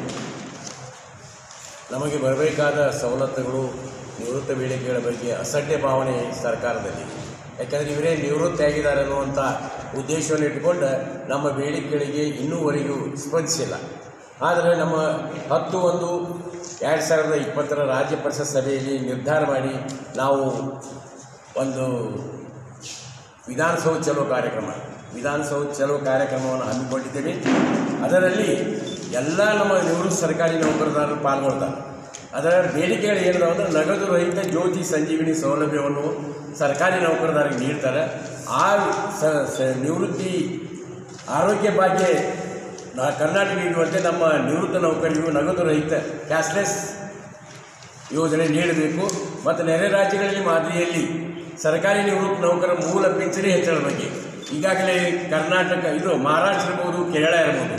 ನಮಗೆ ಬರಬೇಕಾದ ಸವಲತ್ತುಗಳು ನಿವೃತ್ತ ಬೇಡಿಕೆಗಳ ಬಗ್ಗೆ ಅಸಡ್ಡೆ ಭಾವನೆ ಸರ್ಕಾರದಲ್ಲಿ ಯಾಕಂದರೆ ಇವರೇ ನಿವೃತ್ತಿ ಆಗಿದ್ದಾರೆ ಅನ್ನುವಂಥ ಉದ್ದೇಶವನ್ನು ಇಟ್ಟುಕೊಂಡು ನಮ್ಮ ಬೇಡಿಕೆಗಳಿಗೆ ಇನ್ನೂವರೆಗೂ ಸ್ಪಂದಿಸಿಲ್ಲ ಆದರೆ ನಮ್ಮ ಹತ್ತು ಒಂದು ಎರಡು ಸಾವಿರದ ಇಪ್ಪತ್ತರ ರಾಜ್ಯ ಪರಿಷತ್ ಸಭೆಯಲ್ಲಿ ನಿರ್ಧಾರ ಮಾಡಿ ನಾವು ಒಂದು ವಿಧಾನಸೌಧ ಚಲೋ ಕಾರ್ಯಕ್ರಮ ವಿಧಾನಸೌಧ ಚಲೋ ಕಾರ್ಯಕ್ರಮವನ್ನು ಹಮ್ಮಿಕೊಂಡಿದ್ದೇವೆ ಅದರಲ್ಲಿ ಎಲ್ಲ ನಮ್ಮ ನಿವೃತ್ತ ಸರ್ಕಾರಿ ನೌಕರದಾರರು ಪಾಲ್ಗೊಳ್ತಾರೆ ಅದರ ಬೇಡಿಕೆಗಳು ಏನಿದಾವೆ ಅಂದರೆ ನಗದು ರಹಿತ ಜ್ಯೋತಿ ಸಂಜೀವಿನಿ ಸೌಲಭ್ಯವನ್ನು ಸರ್ಕಾರಿ ನೌಕರದಾರರಿಗೆ ನೀಡ್ತಾರೆ ಆ ಸ ಸ- ನಿವೃತ್ತಿ ಆರೋಗ್ಯ ಭಾಗ್ಯ ನಾ- ಕರ್ನಾಟಕ ಇರುವಂತೆ ನಮ್ಮ ನಿವೃತ್ತ ನೌಕರಿಗೂ ನಗದು ರಹಿತ ಕ್ಯಾಶ್ಲೆಸ್ ಯೋಜನೆ ನೀಡಬೇಕು ಮತ್ತು ನೆರೆ ರಾಜ್ಯಗಳಲ್ಲಿ ಮಾದರಿಯಲ್ಲಿ ಸರ್ಕಾರಿ ನಿವೃತ್ತ ನೌಕರ ಮೂಲ ಪಿಂಚಣಿ ಹೆಚ್ಚಳ ಬಗ್ಗೆ ಈಗಾಗಲೇ ಕರ್ನಾಟಕ ಇದು ಮಹಾರಾಷ್ಟ್ರ ಇರ್ಬೋದು ಕೇರಳ ಇರ್ಬೋದು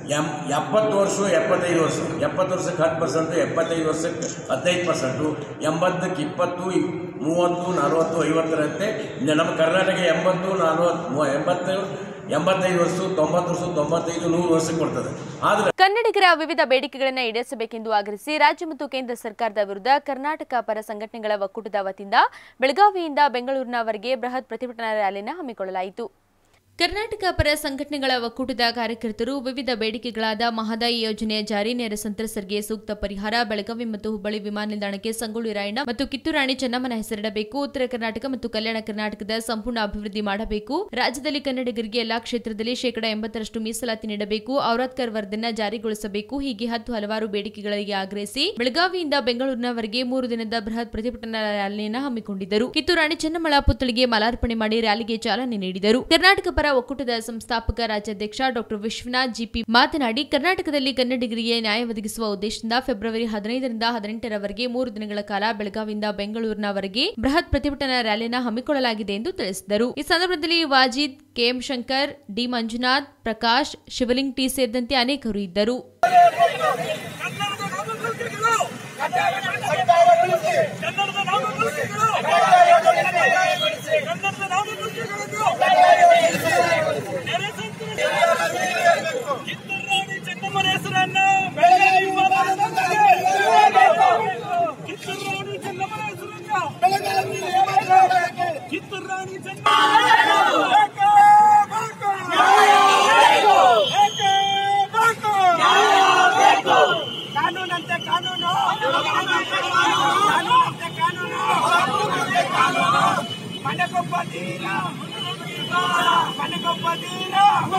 ಎಂ ಎಪ್ಪತ್ತು ವರ್ಷ ಎಪ್ಪತ್ತೈದು ವರ್ಷ ಎಪ್ಪತ್ತು ವರ್ಷಕ್ಕೆ ಹತ್ತು ಪರ್ಸೆಂಟು ಎಪ್ಪತ್ತೈದು ವರ್ಷಕ್ಕೆ ಹದಿನೈದು ಪರ್ಸೆಂಟು ಎಂಬತ್ತಕ್ಕೆ ಇಪ್ಪತ್ತು ಇ- ಮೂವತ್ತು ನಲವತ್ತು ಐವತ್ತರಂತೆ ಇನ್ನು ನಮ್ಮ ಕರ್ನಾಟಕ ಎಂಬತ್ತು ನಲವತ್ತು ಮೂ- ಎಂಬತ್ತು ಎಂಬತ್ತೈದು ವರ್ಷ ತೊಂಬತ್ತು ವರ್ಷ ತೊಂಬತ್ತೈದು ನೂರು ವರ್ಷಕ್ಕೆ ಕೊಡ್ತದೆ ಆದರೆ ಕನ್ನಡಿಗರ ವಿವಿಧ ಬೇಡಿಕೆಗಳನ್ನು ಈಡೇರಿಸಬೇಕೆಂದು ಆಗ್ರಹಿಸಿ ರಾಜ್ಯ ಮತ್ತು ಕೇಂದ್ರ ಸರ್ಕಾರದ ವಿರುದ್ಧ ಕರ್ನಾಟಕ ಪರ ಸಂಘಟನೆಗಳ ಒಕ್ಕೂಟದ ವತಿಯಿಂದ ಬೆಳಗಾವಿಯಿಂದ ಬೆಂಗಳೂರಿನವರೆಗೆ ಬೃಹತ್ ಪ್ರತಿಭಟನಾ ರ್ಯಾಲಿನ ಹಮ್ಮಿಕೊಳ್ಳಲಾಯಿತು ಕರ್ನಾಟಕ ಪರ ಸಂಘಟನೆಗಳ ಒಕ್ಕೂಟದ ಕಾರ್ಯಕರ್ತರು ವಿವಿಧ ಬೇಡಿಕೆಗಳಾದ ಮಹದಾಯಿ ಯೋಜನೆಯ ಜಾರಿ ನೆರೆ ಸಂತ್ರಸ್ತರಿಗೆ ಸೂಕ್ತ ಪರಿಹಾರ ಬೆಳಗಾವಿ ಮತ್ತು ಹುಬ್ಬಳ್ಳಿ ವಿಮಾನ ನಿಲ್ದಾಣಕ್ಕೆ ಸಂಗೊಳ್ಳಿ ರಾಯಣ್ಣ ಮತ್ತು ಕಿತ್ತೂರಾಣಿ ಚೆನ್ನಮ್ಮನ ಹೆಸರಿಡಬೇಕು ಉತ್ತರ ಕರ್ನಾಟಕ ಮತ್ತು ಕಲ್ಯಾಣ ಕರ್ನಾಟಕದ ಸಂಪೂರ್ಣ ಅಭಿವೃದ್ಧಿ ಮಾಡಬೇಕು ರಾಜ್ಯದಲ್ಲಿ ಕನ್ನಡಿಗರಿಗೆ ಎಲ್ಲಾ ಕ್ಷೇತ್ರದಲ್ಲಿ ಶೇಕಡಾ ಎಂಬತ್ತರಷ್ಟು ಮೀಸಲಾತಿ ನೀಡಬೇಕು ಔರಾದ್ಕರ್ ವರದಿನ ಜಾರಿಗೊಳಿಸಬೇಕು ಹೀಗೆ ಹತ್ತು ಹಲವಾರು ಬೇಡಿಕೆಗಳಿಗೆ ಆಗ್ರಹಿಸಿ ಬೆಳಗಾವಿಯಿಂದ ಬೆಂಗಳೂರಿನವರೆಗೆ ಮೂರು ದಿನದ ಬೃಹತ್ ಪ್ರತಿಭಟನಾ ರ್ಯಾಲಿಯನ್ನು ಹಮ್ಮಿಕೊಂಡಿದ್ದರು ಕಿತ್ತೂರಾಣಿ ಚೆನ್ನಮ್ಮಳ ಪುತ್ಥಳಿಗೆ ಮಾಲಾರ್ಪಣೆ ಮಾಡಿ ರ್ಯಾಲಿಗೆ ಚಾಲನೆ ನೀಡಿದರು ಕರ್ನಾಟಕ ಪರ ಒಕ್ಕೂಟದ ಸಂಸ್ಥಾಪಕ ರಾಜ್ಯಾಧ್ಯಕ್ಷ ಡಾಕ್ಟರ್ ವಿಶ್ವನಾಥ್ ಜಿಪಿ ಮಾತನಾಡಿ ಕರ್ನಾಟಕದಲ್ಲಿ ಕನ್ನಡಿಗರಿಗೆ ನ್ಯಾಯ ಒದಗಿಸುವ ಉದ್ದೇಶದಿಂದ ಫೆಬ್ರವರಿ ಹದಿನೈದರಿಂದ ಹದಿನೆಂಟರವರೆಗೆ ಮೂರು ದಿನಗಳ ಕಾಲ ಬೆಳಗಾವಿಯಿಂದ ಬೆಂಗಳೂರಿನವರೆಗೆ ಬೃಹತ್ ಪ್ರತಿಭಟನಾ ರ್ಯಾಲಿಯನ್ನು ಹಮ್ಮಿಕೊಳ್ಳಲಾಗಿದೆ ಎಂದು ತಿಳಿಸಿದರು ಈ ಸಂದರ್ಭದಲ್ಲಿ Wajid KM Shankar D Manjunath Prakash Shivling T ಸೇರಿದಂತೆ ಅನೇಕರು ಇದ್ದರು ಕಾನೂನಂತೆ ಕಾನೂನು ಕಾನೂನಂತೆ ಕಾನೂನು ಮನೆಗೊಬ್ಬ ತೀರ ಮನೆಗೊಬ್ಬ ತೀರ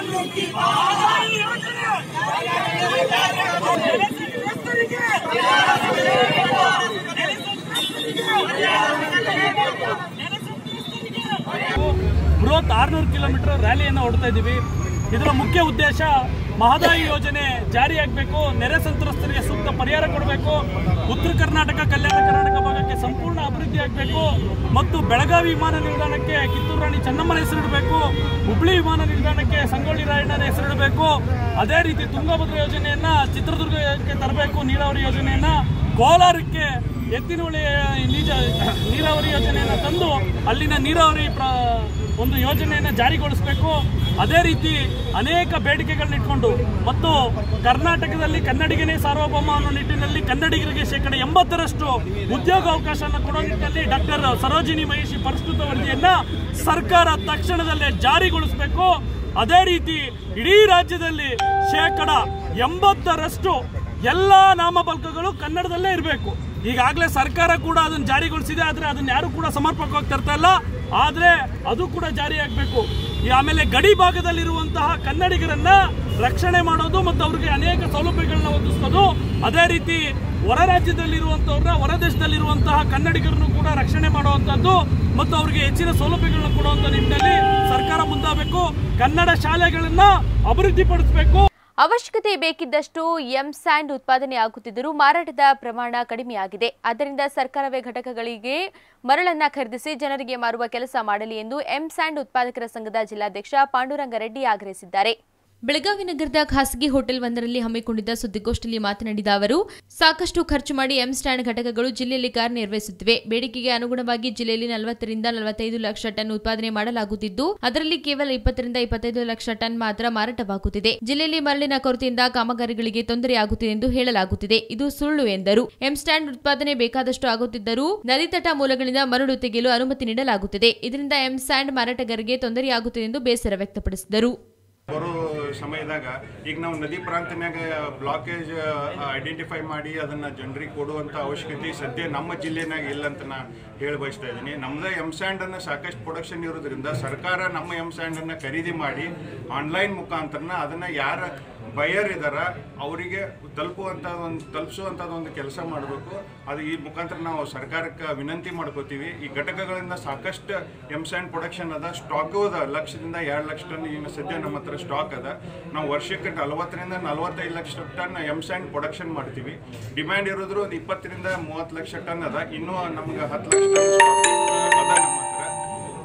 ಬೃಹತ್ ಆರ್ನೂರು ಕಿಲೋಮೀಟರ್ ರ್ಯಾಲಿಯನ್ನು ಹೊಡ್ತಾ ಇದ್ದೀವಿ ಇದರ ಮುಖ್ಯ ಉದ್ದೇಶ ಮಹದಾಯಿ ಯೋಜನೆ ಜಾರಿಯಾಗಬೇಕು ನೆರೆ ಸಂತ್ರಸ್ತರಿಗೆ ಸೂಕ್ತ ಪರಿಹಾರ ಕೊಡಬೇಕು ಉತ್ತರ ಕರ್ನಾಟಕ ಕಲ್ಯಾಣ ಕರ್ನಾಟಕ ಭಾಗಕ್ಕೆ ಸಂಪೂರ್ಣ ಅಭಿವೃದ್ಧಿ ಆಗಬೇಕು ಮತ್ತು ಬೆಳಗಾವಿ ವಿಮಾನ ನಿಲ್ದಾಣಕ್ಕೆ ಕಿತ್ತೂರು ರಾಣಿ ಚೆನ್ನಮ್ಮನ ಹೆಸರಿಡಬೇಕು ಹುಬ್ಳಿ ವಿಮಾನ ನಿಲ್ದಾಣಕ್ಕೆ ಸಂಗೊಳ್ಳಿ ರಾಯಣ್ಣನ ಹೆಸರಿಡಬೇಕು ಅದೇ ರೀತಿ ತುಂಗಭದ್ರಾ ಯೋಜನೆಯನ್ನ ಚಿತ್ರದುರ್ಗಕ್ಕೆ ತರಬೇಕು ನೀರಾವರಿ ಯೋಜನೆಯನ್ನ ಕೋಲಾರಕ್ಕೆ ಎತ್ತಿನಹೊಳೆ ನಿಜ ನೀರಾವರಿ ಯೋಜನೆಯನ್ನು ತಂದು ಅಲ್ಲಿನ ನೀರಾವರಿ ಪ್ರ ಒಂದು ಯೋಜನೆಯನ್ನು ಜಾರಿಗೊಳಿಸಬೇಕು ಅದೇ ರೀತಿ ಅನೇಕ ಬೇಡಿಕೆಗಳನ್ನ ಇಟ್ಕೊಂಡು ಮತ್ತು ಕರ್ನಾಟಕದಲ್ಲಿ ಕನ್ನಡಿಗನೇ ಸಾರ್ವಭೌಮ ಅನ್ನೋ ನಿಟ್ಟಿನಲ್ಲಿ ಕನ್ನಡಿಗರಿಗೆ ಶೇಕಡ ಎಂಬತ್ತರಷ್ಟು ಉದ್ಯೋಗಾವಕಾಶವನ್ನು ಕೊಡೋ ನಿಟ್ಟಿನಲ್ಲಿ ಡಾಕ್ಟರ್ ಸರೋಜಿನಿ ಮಹಿಷಿ ಪರಿಷ್ಕೃತ ವರದಿಯನ್ನ ಸರ್ಕಾರ ತಕ್ಷಣದಲ್ಲೇ ಜಾರಿಗೊಳಿಸಬೇಕು ಅದೇ ರೀತಿ ಇಡೀ ರಾಜ್ಯದಲ್ಲಿ ಶೇಕಡ ಎಂಬತ್ತರಷ್ಟು ಎಲ್ಲ ನಾಮಫಲಕಗಳು ಕನ್ನಡದಲ್ಲೇ ಇರಬೇಕು ಈಗಾಗಲೇ ಸರ್ಕಾರ ಕೂಡ ಅದನ್ನು ಜಾರಿಗೊಳಿಸಿದೆ ಆದರೆ ಅದನ್ನ ಯಾರು ಕೂಡ ಸಮರ್ಪಕವಾಗಿ ತರ್ತಾ ಇಲ್ಲ ಆದರೆ ಅದು ಕೂಡ ಜಾರಿಯಾಗಬೇಕು ಆಮೇಲೆ ಗಡಿ ಭಾಗದಲ್ಲಿರುವಂತಹ ಕನ್ನಡಿಗರನ್ನ ರಕ್ಷಣೆ ಮಾಡೋದು ಮತ್ತು ಅವ್ರಿಗೆ ಅನೇಕ ಸೌಲಭ್ಯಗಳನ್ನ ಒದಗಿಸೋದು ಅದೇ ರೀತಿ ಹೊರ ರಾಜ್ಯದಲ್ಲಿರುವಂತವ್ರನ್ನ ಹೊರ ದೇಶದಲ್ಲಿರುವಂತಹ ಕನ್ನಡಿಗರನ್ನು ಕೂಡ ರಕ್ಷಣೆ ಮಾಡುವಂತದ್ದು ಮತ್ತು ಅವರಿಗೆ ಹೆಚ್ಚಿನ ಸೌಲಭ್ಯಗಳನ್ನ ಕೊಡುವಂತ ನಿಟ್ಟಿನಲ್ಲಿ ಸರ್ಕಾರ ಮುಂದಾಗಬೇಕು ಕನ್ನಡ ಶಾಲೆಗಳನ್ನ ಅಭಿವೃದ್ಧಿಪಡಿಸಬೇಕು ಅವಶ್ಯಕತೆ ಬೇಕಿದ್ದಷ್ಟು ಎಂ ಸ್ಯಾಂಡ್ ಉತ್ಪಾದನೆ ಆಗುತ್ತಿದ್ದರೂ ಮಾರಾಟದ ಪ್ರಮಾಣ ಕಡಿಮೆಯಾಗಿದೆ ಆದ್ದರಿಂದ ಸರ್ಕಾರವೇ ಘಟಕಗಳಿಗೆ ಮರಳನ್ನ ಖರೀದಿಸಿ ಜನರಿಗೆ ಮಾರುವ ಕೆಲಸ ಮಾಡಲಿ ಎಂದು ಎಂ ಸ್ಯಾಂಡ್ ಉತ್ಪಾದಕರ ಸಂಘದ ಜಿಲ್ಲಾಧ್ಯಕ್ಷ ಪಾಂಡುರಂಗ ರೆಡ್ಡಿ ಆಗ್ರಹಿಸಿದ್ದಾರೆ ಬೆಳಗಾವಿ ನಗರದ ಖಾಸಗಿ ಹೋಟೆಲ್ ಒಂದರಲ್ಲಿ ಹಮ್ಮಿಕೊಂಡಿದ್ದ ಸುದ್ದಿಗೋಷ್ಠಿಯಲ್ಲಿ ಮಾತನಾಡಿದ ಅವರು ಸಾಕಷ್ಟು ಖರ್ಚು ಮಾಡಿ ಎಂ ಸ್ಟ್ಯಾಂಡ್ ಘಟಕಗಳು ಜಿಲ್ಲೆಯಲ್ಲಿ ಕಾರ್ಯನಿರ್ವಹಿಸುತ್ತಿವೆ ಬೇಡಿಕೆಗೆ ಅನುಗುಣವಾಗಿ ಜಿಲ್ಲೆಯಲ್ಲಿ ನಲವತ್ತರಿಂದ ನಲವತ್ತೈದು ಲಕ್ಷ ಟನ್ ಉತ್ಪಾದನೆ ಮಾಡಲಾಗುತ್ತಿದ್ದು ಅದರಲ್ಲಿ ಕೇವಲ ಇಪ್ಪತ್ತರಿಂದ ಇಪ್ಪತ್ತೈದು ಲಕ್ಷ ಟನ್ ಮಾತ್ರ ಮಾರಾಟವಾಗುತ್ತಿದೆ ಜಿಲ್ಲೆಯಲ್ಲಿ ಮರಳಿನ ಕೊರತೆಯಿಂದ ಕಾಮಗಾರಿಗಳಿಗೆ ತೊಂದರೆಯಾಗುತ್ತಿದೆ ಎಂದು ಹೇಳಲಾಗುತ್ತಿದೆ ಇದು ಸುಳ್ಳು ಎಂದರು ಎಂ ಸ್ಟ್ಯಾಂಡ್ ಉತ್ಪಾದನೆ ಬೇಕಾದಷ್ಟು ಆಗುತ್ತಿದ್ದರೂ ನದಿತಟ ಮೂಲಗಳಿಂದ ಮರಳು ತೆಗೆಯಲು ಅನುಮತಿ ನೀಡಲಾಗುತ್ತಿದೆ ಇದರಿಂದ ಎಂ ಸ್ಯಾಂಡ್ ಮಾರಾಟಗಾರರಿಗೆ ತೊಂದರೆಯಾಗುತ್ತಿದೆ ಎಂದು ಬೇಸರ ವ್ಯಕ್ತಪಡಿಸಿದರು ಬರೋ ಸಮಯದಾಗ ಈಗ ನಾವು ನದಿ ಪ್ರಾಂತನ್ಯಾಗ ಬ್ಲಾಕೇಜ್ ಐಡೆಂಟಿಫೈ ಮಾಡಿ ಅದನ್ನ ಜನರಿಗೆ ಕೊಡುವಂತ ಅವಶ್ಯಕತೆ ಸದ್ಯ ನಮ್ಮ ಜಿಲ್ಲೆನಾಗ ಇಲ್ಲ ಅಂತ ನಾ ಹೇಳಿ ಬಯಸ್ತಾ ಇದ್ದೀನಿ ನಮ್ದು ಎಮ್ ಸ್ಯಾಂಡ್ ಅನ್ನ ಸಾಕಷ್ಟು ಪ್ರೊಡಕ್ಷನ್ ಇರೋದ್ರಿಂದ ಸರ್ಕಾರ ನಮ್ಮ ಎಮ್ ಸ್ಯಾಂಡ್ ಅನ್ನ ಖರೀದಿ ಮಾಡಿ ಆನ್ಲೈನ್ ಮುಖಾಂತರನ ಅದನ್ನ ಯಾರ ಬಯರ್ ಇದಾರ ಅವರಿಗೆ ತಲುಪುವಂತ ಒಂದು ತಲುಪಿಸುವಂಥದ್ದು ಒಂದು ಕೆಲಸ ಮಾಡಬೇಕು ಅದು ಈ ಮುಖಾಂತರ ನಾವು ಸರ್ಕಾರಕ್ಕೆ ವಿನಂತಿ ಮಾಡ್ಕೋತೀವಿ ಈ ಘಟಕಗಳಿಂದ ಸಾಕಷ್ಟು ಎಮ್ ಸ್ಯಾಂಡ್ ಪ್ರೊಡಕ್ಷನ್ ಅದ ಸ್ಟಾಕು ಅದ ಲಕ್ಷದಿಂದ ಎರಡು ಲಕ್ಷ ಟನ್ ಈಗ ಸದ್ಯ ನಮ್ಮ ಹತ್ರ ಸ್ಟಾಕ್ ಅದ ನಾವು ವರ್ಷಕ್ಕೆ ನಲವತ್ತರಿಂದ ನಲವತ್ತೈದು lakh ton M sand production ಮಾಡ್ತೀವಿ ಡಿಮ್ಯಾಂಡ್ ಇರೋದ್ರ ಒಂದು ಇಪ್ಪತ್ತರಿಂದ ಮೂವತ್ತು ಲಕ್ಷ ಟನ್ ಅದ ಇನ್ನೂ ನಮ್ಗೆ ಹತ್ತು ಲಕ್ಷ ಟನ್ stock ಅದ ನಮ್ಮ ಹತ್ರ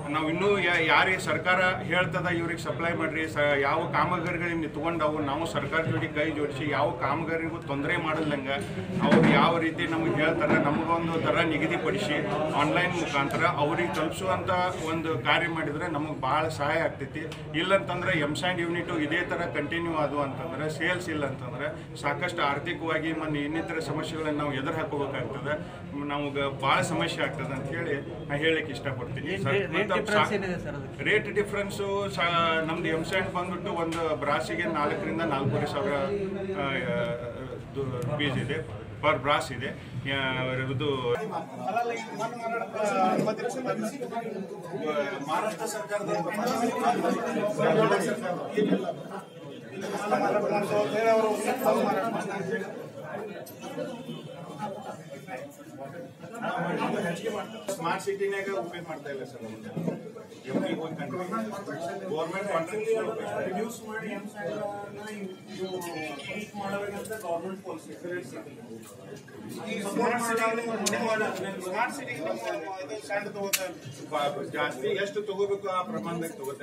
ನಾವು ಇನ್ನೂ ಯಾ- ಯಾರಿಗೆ ಸರ್ಕಾರ ಹೇಳ್ತದ ಇವ್ರಿಗೆ ಸಪ್ಲೈ ಮಾಡ್ರಿ ಸ ಯಾವ ಕಾಮಗಾರಿಗಳಿಂದ ತಗೊಂಡವು ನಾವು ಸರ್ಕಾರ ಜೋಡಿ ಕೈ ಜೋಡಿಸಿ ಯಾವ ಕಾಮಗಾರಿಗೂ ತೊಂದರೆ ಮಾಡಲ್ದಂಗ ಅವ್ರು ಯಾವ ರೀತಿ ನಮಗೆ ಹೇಳ್ತಾರೆ ನಮಗೊಂದು ದರ ನಿಗದಿಪಡಿಸಿ ಆನ್ಲೈನ್ ಮುಖಾಂತರ ಅವ್ರಿಗೆ ತಲುಪಿಸುವಂಥ ಒಂದು ಕಾರ್ಯ ಮಾಡಿದರೆ ನಮಗೆ ಭಾಳ ಸಹಾಯ ಆಗ್ತೈತಿ ಇಲ್ಲಂತಂದ್ರೆ ಎಂಸ್ಯಾಂಡ್ ಯೂನಿಟು ಇದೇ ಥರ ಕಂಟಿನ್ಯೂ ಆದವು ಅಂತಂದ್ರೆ ಸೇಲ್ಸ್ ಇಲ್ಲ ಅಂತಂದ್ರೆ ಸಾಕಷ್ಟು ಆರ್ಥಿಕವಾಗಿ ಮತ್ತು ಇನ್ನಿತರ ಸಮಸ್ಯೆಗಳನ್ನು ನಾವು ಎದುರು ಹಾಕೋಬೇಕಾಗ್ತದೆ ನಮಗೆ ಭಾಳ ಸಮಸ್ಯೆ ಆಗ್ತದೆ ಅಂತ ಹೇಳಿ ನಾನು ಹೇಳಕ್ಕೆ ಇಷ್ಟಪಡ್ತೀನಿ ಏನ್ ಸರ್, rate ಮತ್ತೆ difference ಸಾ- ಏನಿದೆ ಸರ್ ಅದಕ್ಕೆ? ರೇಟ್ ಡಿಫ್ರೆನ್ಸು ನಮ್ದು ಎಮ್ ಸ್ಯಾಂಡ್ ಬಂದ್ಬಿಟ್ಟು ಒಂದು ಬ್ರಾಸಿಗೆ ನಾಲ್ಕರಿಂದ ನಾಲ್ಕೂವರೆ ಸಾವಿರ ರುಪೀಸ್ ಇದೆ ಪರ್ ಬ್ರಾಸ್ ಇದೆ ಆ, ಇದು ಮಹಾರಾಷ್ಟ್ರ ಸರ್ಕಾರದ ಸ್ಮಾರ್ಟ್ ಸಿಟಿನಾಗ ಉಪಯೋಗ ಮಾಡ್ತಾ ಇಲ್ಲ ಸರ್ ಗೌರ್ಮೆಂಟ್ ರಿಡ್ಯೂಸ್ ಮಾಡಿ ಎಂ ಮಾಡಬೇಕಂತ government policy smart smart city stand ತಗೋತಾರೆ ಜಾಸ್ತಿ ಎಷ್ಟು ತಗೋಬೇಕು ಆ ಪ್ರಮಾಣದಾಗ ತಗೋತಾ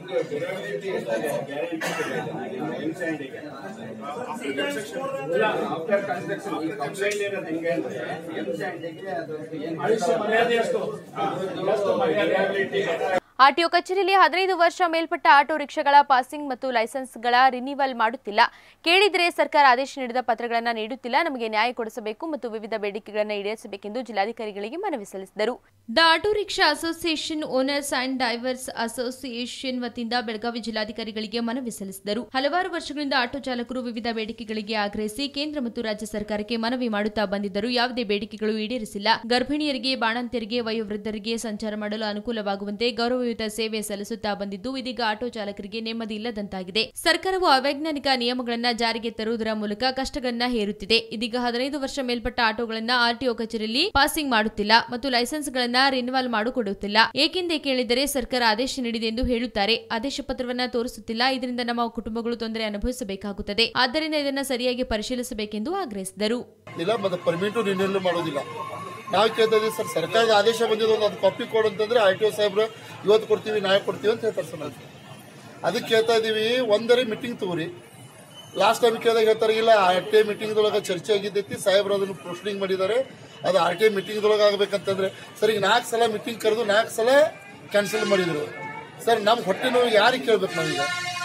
ಆರ್ಟಿಒ ಕಚೇರಿಯಲ್ಲಿ ಹದಿನೈದು ವರ್ಷ ಮೇಲ್ಪಟ್ಟ ಆಟೋ ರಿಕ್ಷಾಗಳ ಪಾಸಿಂಗ್ ಮತ್ತು ಲೈಸೆನ್ಸ್ಗಳ ರಿನಿವಲ್ ಮಾಡುತ್ತಿಲ್ಲ ಕೇಳಿದರೆ ಸರ್ಕಾರ ಆದೇಶ ನೀಡಿದ ಪತ್ರಗಳನ್ನು ನೀಡುತ್ತಿಲ್ಲ ನಮಗೆ ನ್ಯಾಯ ಕೊಡಿಸಬೇಕು ಮತ್ತು ವಿವಿಧ ಬೇಡಿಕೆಗಳನ್ನು ಈಡೇರಿಸಬೇಕೆಂದು ಜಿಲ್ಲಾಧಿಕಾರಿಗಳಿಗೆ ಮನವಿ ಸಲ್ಲಿಸಿದರು the auto rickshaw association owners and drivers association ವತಿಯಿಂದ ಬೆಳಗಾವಿ ಜಿಲ್ಲಾಧಿಕಾರಿಗಳಿಗೆ ಮನವಿ ಸಲ್ಲಿಸಿದರು ಹಲವಾರು ವರ್ಷಗಳಿಂದ ಆಟೋ ಚಾಲಕರು ವಿವಿಧ ಬೇಡಿಕೆಗಳಿಗೆ ಆಗ್ರಹಿಸಿ ಕೇಂದ್ರ ಮತ್ತು ರಾಜ್ಯ ಸರ್ಕಾರಕ್ಕೆ ಮನವಿ ಮಾಡುತ್ತಾ ಬಂದಿದ್ದರು ಯಾವುದೇ ಬೇಡಿಕೆಗಳು ಈಡೇರಿಸಿಲ್ಲ ಗರ್ಭಿಣಿಯರಿಗೆ ಬಾಣಂತಿಯರಿಗೆ ವಯೋವೃದ್ಧರಿಗೆ ಸಂಚಾರ ಮಾಡಲು ಅನುಕೂಲವಾಗುವಂತೆ ಗೌರವಯುತ ಸೇವೆ ಸಲ್ಲಿಸುತ್ತಾ ಬಂದಿದ್ದು ಇದೀಗ ಆಟೋ ಚಾಲಕರಿಗೆ ನೆಮ್ಮದಿ ಇಲ್ಲದಂತಾಗಿದೆ ಸರ್ಕಾರವು ಅವೈಜ್ಞಾನಿಕ ನಿಯಮಗಳನ್ನು ಜಾರಿಗೆ ತರುವುದರ ಮೂಲಕ ಕಷ್ಟಗಳನ್ನ ಹೇರುತ್ತಿದೆ ಇದೀಗ ಹದಿನೈದು ವರ್ಷ ಮೇಲ್ಪಟ್ಟ ಆಟೋಗಳನ್ನ ಆರ್ಟಿಒ ಕಚೇರಿಯಲ್ಲಿ ಪಾಸಿಂಗ್ ಮಾಡುತ್ತಿಲ್ಲ ಮತ್ತು ಲೈಸೆನ್ಸ್ಗಳನ್ನ ರಿನಿವಲ್ ಮಾಡಿಕೊಡುತ್ತಿಲ್ಲ ಏಕೆಂದೇ ಕೇಳಿದರೆ ಸರ್ಕಾರ ಆದೇಶ ನೀಡಿದೆ ಎಂದು ಹೇಳುತ್ತಾರೆ ಆದೇಶ ಪತ್ರವನ್ನ ತೋರಿಸುತ್ತಿಲ್ಲ ಇದರಿಂದ ನಮ್ಮ ಕುಟುಂಬಗಳು ತೊಂದರೆ ಅನುಭವಿಸಬೇಕಾಗುತ್ತದೆ ಆದ್ದರಿಂದ ಇದನ್ನ ಸರಿಯಾಗಿ ಪರಿಶೀಲಿಸಬೇಕೆಂದು ಆಗ್ರಹಿಸಿದರು ಇಲ್ಲ ಮತ್ತೆ ಪರ್ಮಿಟು ರಿನ್ಯೂಲ್ ಮಾಡೋದಿಲ್ಲ ನಾವು ಕೇಳ್ತಾ ಇದೀವಿ ಸರ್ ಸರ್ಕಾರದ ಆದೇಶ ಬಂದಿದ್ದು ಒಂದು ಅದು ಕಾಪಿ ಕೊಡು ಅಂತಂದ್ರೆ ಆರ್ ಟಿ ಒ ಸಾಹೇಬ್ರು ಇವತ್ತು ಕೊಡ್ತೀವಿ ನಾಳೆ ಕೊಡ್ತೀವಿ ಅಂತ ಹೇಳ್ತಾರೆ ಸರ್ ನಮ್ಗೆ ಅದಕ್ಕೆ ಕೇಳ್ತಾ ಇದೀವಿ ಒಂದರಿ ಮೀಟಿಂಗ್ ತಗೋರಿ ಲಾಸ್ಟ್ ಟೈಮ್ ಕೇಳಿದಾಗ ಹೇಳ್ತಾರೆ ಇಲ್ಲ ಆರ್ ಟಿ ಐ ಮೀಟಿಂಗ್ದೊಳಗೆ ಚರ್ಚೆ ಆಗಿದ್ದೈತಿ ಸಾಹೇಬ್ರು ಅದನ್ನು ಪ್ರೊಸೀಡಿಂಗ್ ಮಾಡಿದ್ದಾರೆ ಅದು ಆರ್ ಟಿ ಐ ಮೀಟಿಂಗ್ದೊಳಗೆ ಆಗ್ಬೇಕಂತಂದ್ರೆ ಸರ್ ಈಗ ನಾಲ್ಕು ಸಲ ಮೀಟಿಂಗ್ ಕರೆದು ನಾಲ್ಕು ಸಲ ಕ್ಯಾನ್ಸಲ್ ಮಾಡಿದ್ರು ಸರ್ ನಮ್ಮ ಹೊಟ್ಟೆ ನೋವು ಯಾರಿಗೆ ಕೇಳ್ಬೇಕು ನಾವೀಗ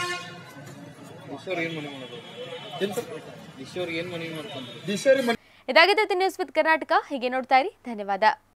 ಏನು ಸರ್ ಡಿಶೋರಿಗೆ ಮನೆ ಇದಾಗಿದೆ ನ್ಯೂಸ್ ವಿತ್ ಕರ್ನಾಟಕ ಹೀಗೆ ನೋಡ್ತಾ ಇರಿ ಧನ್ಯವಾದ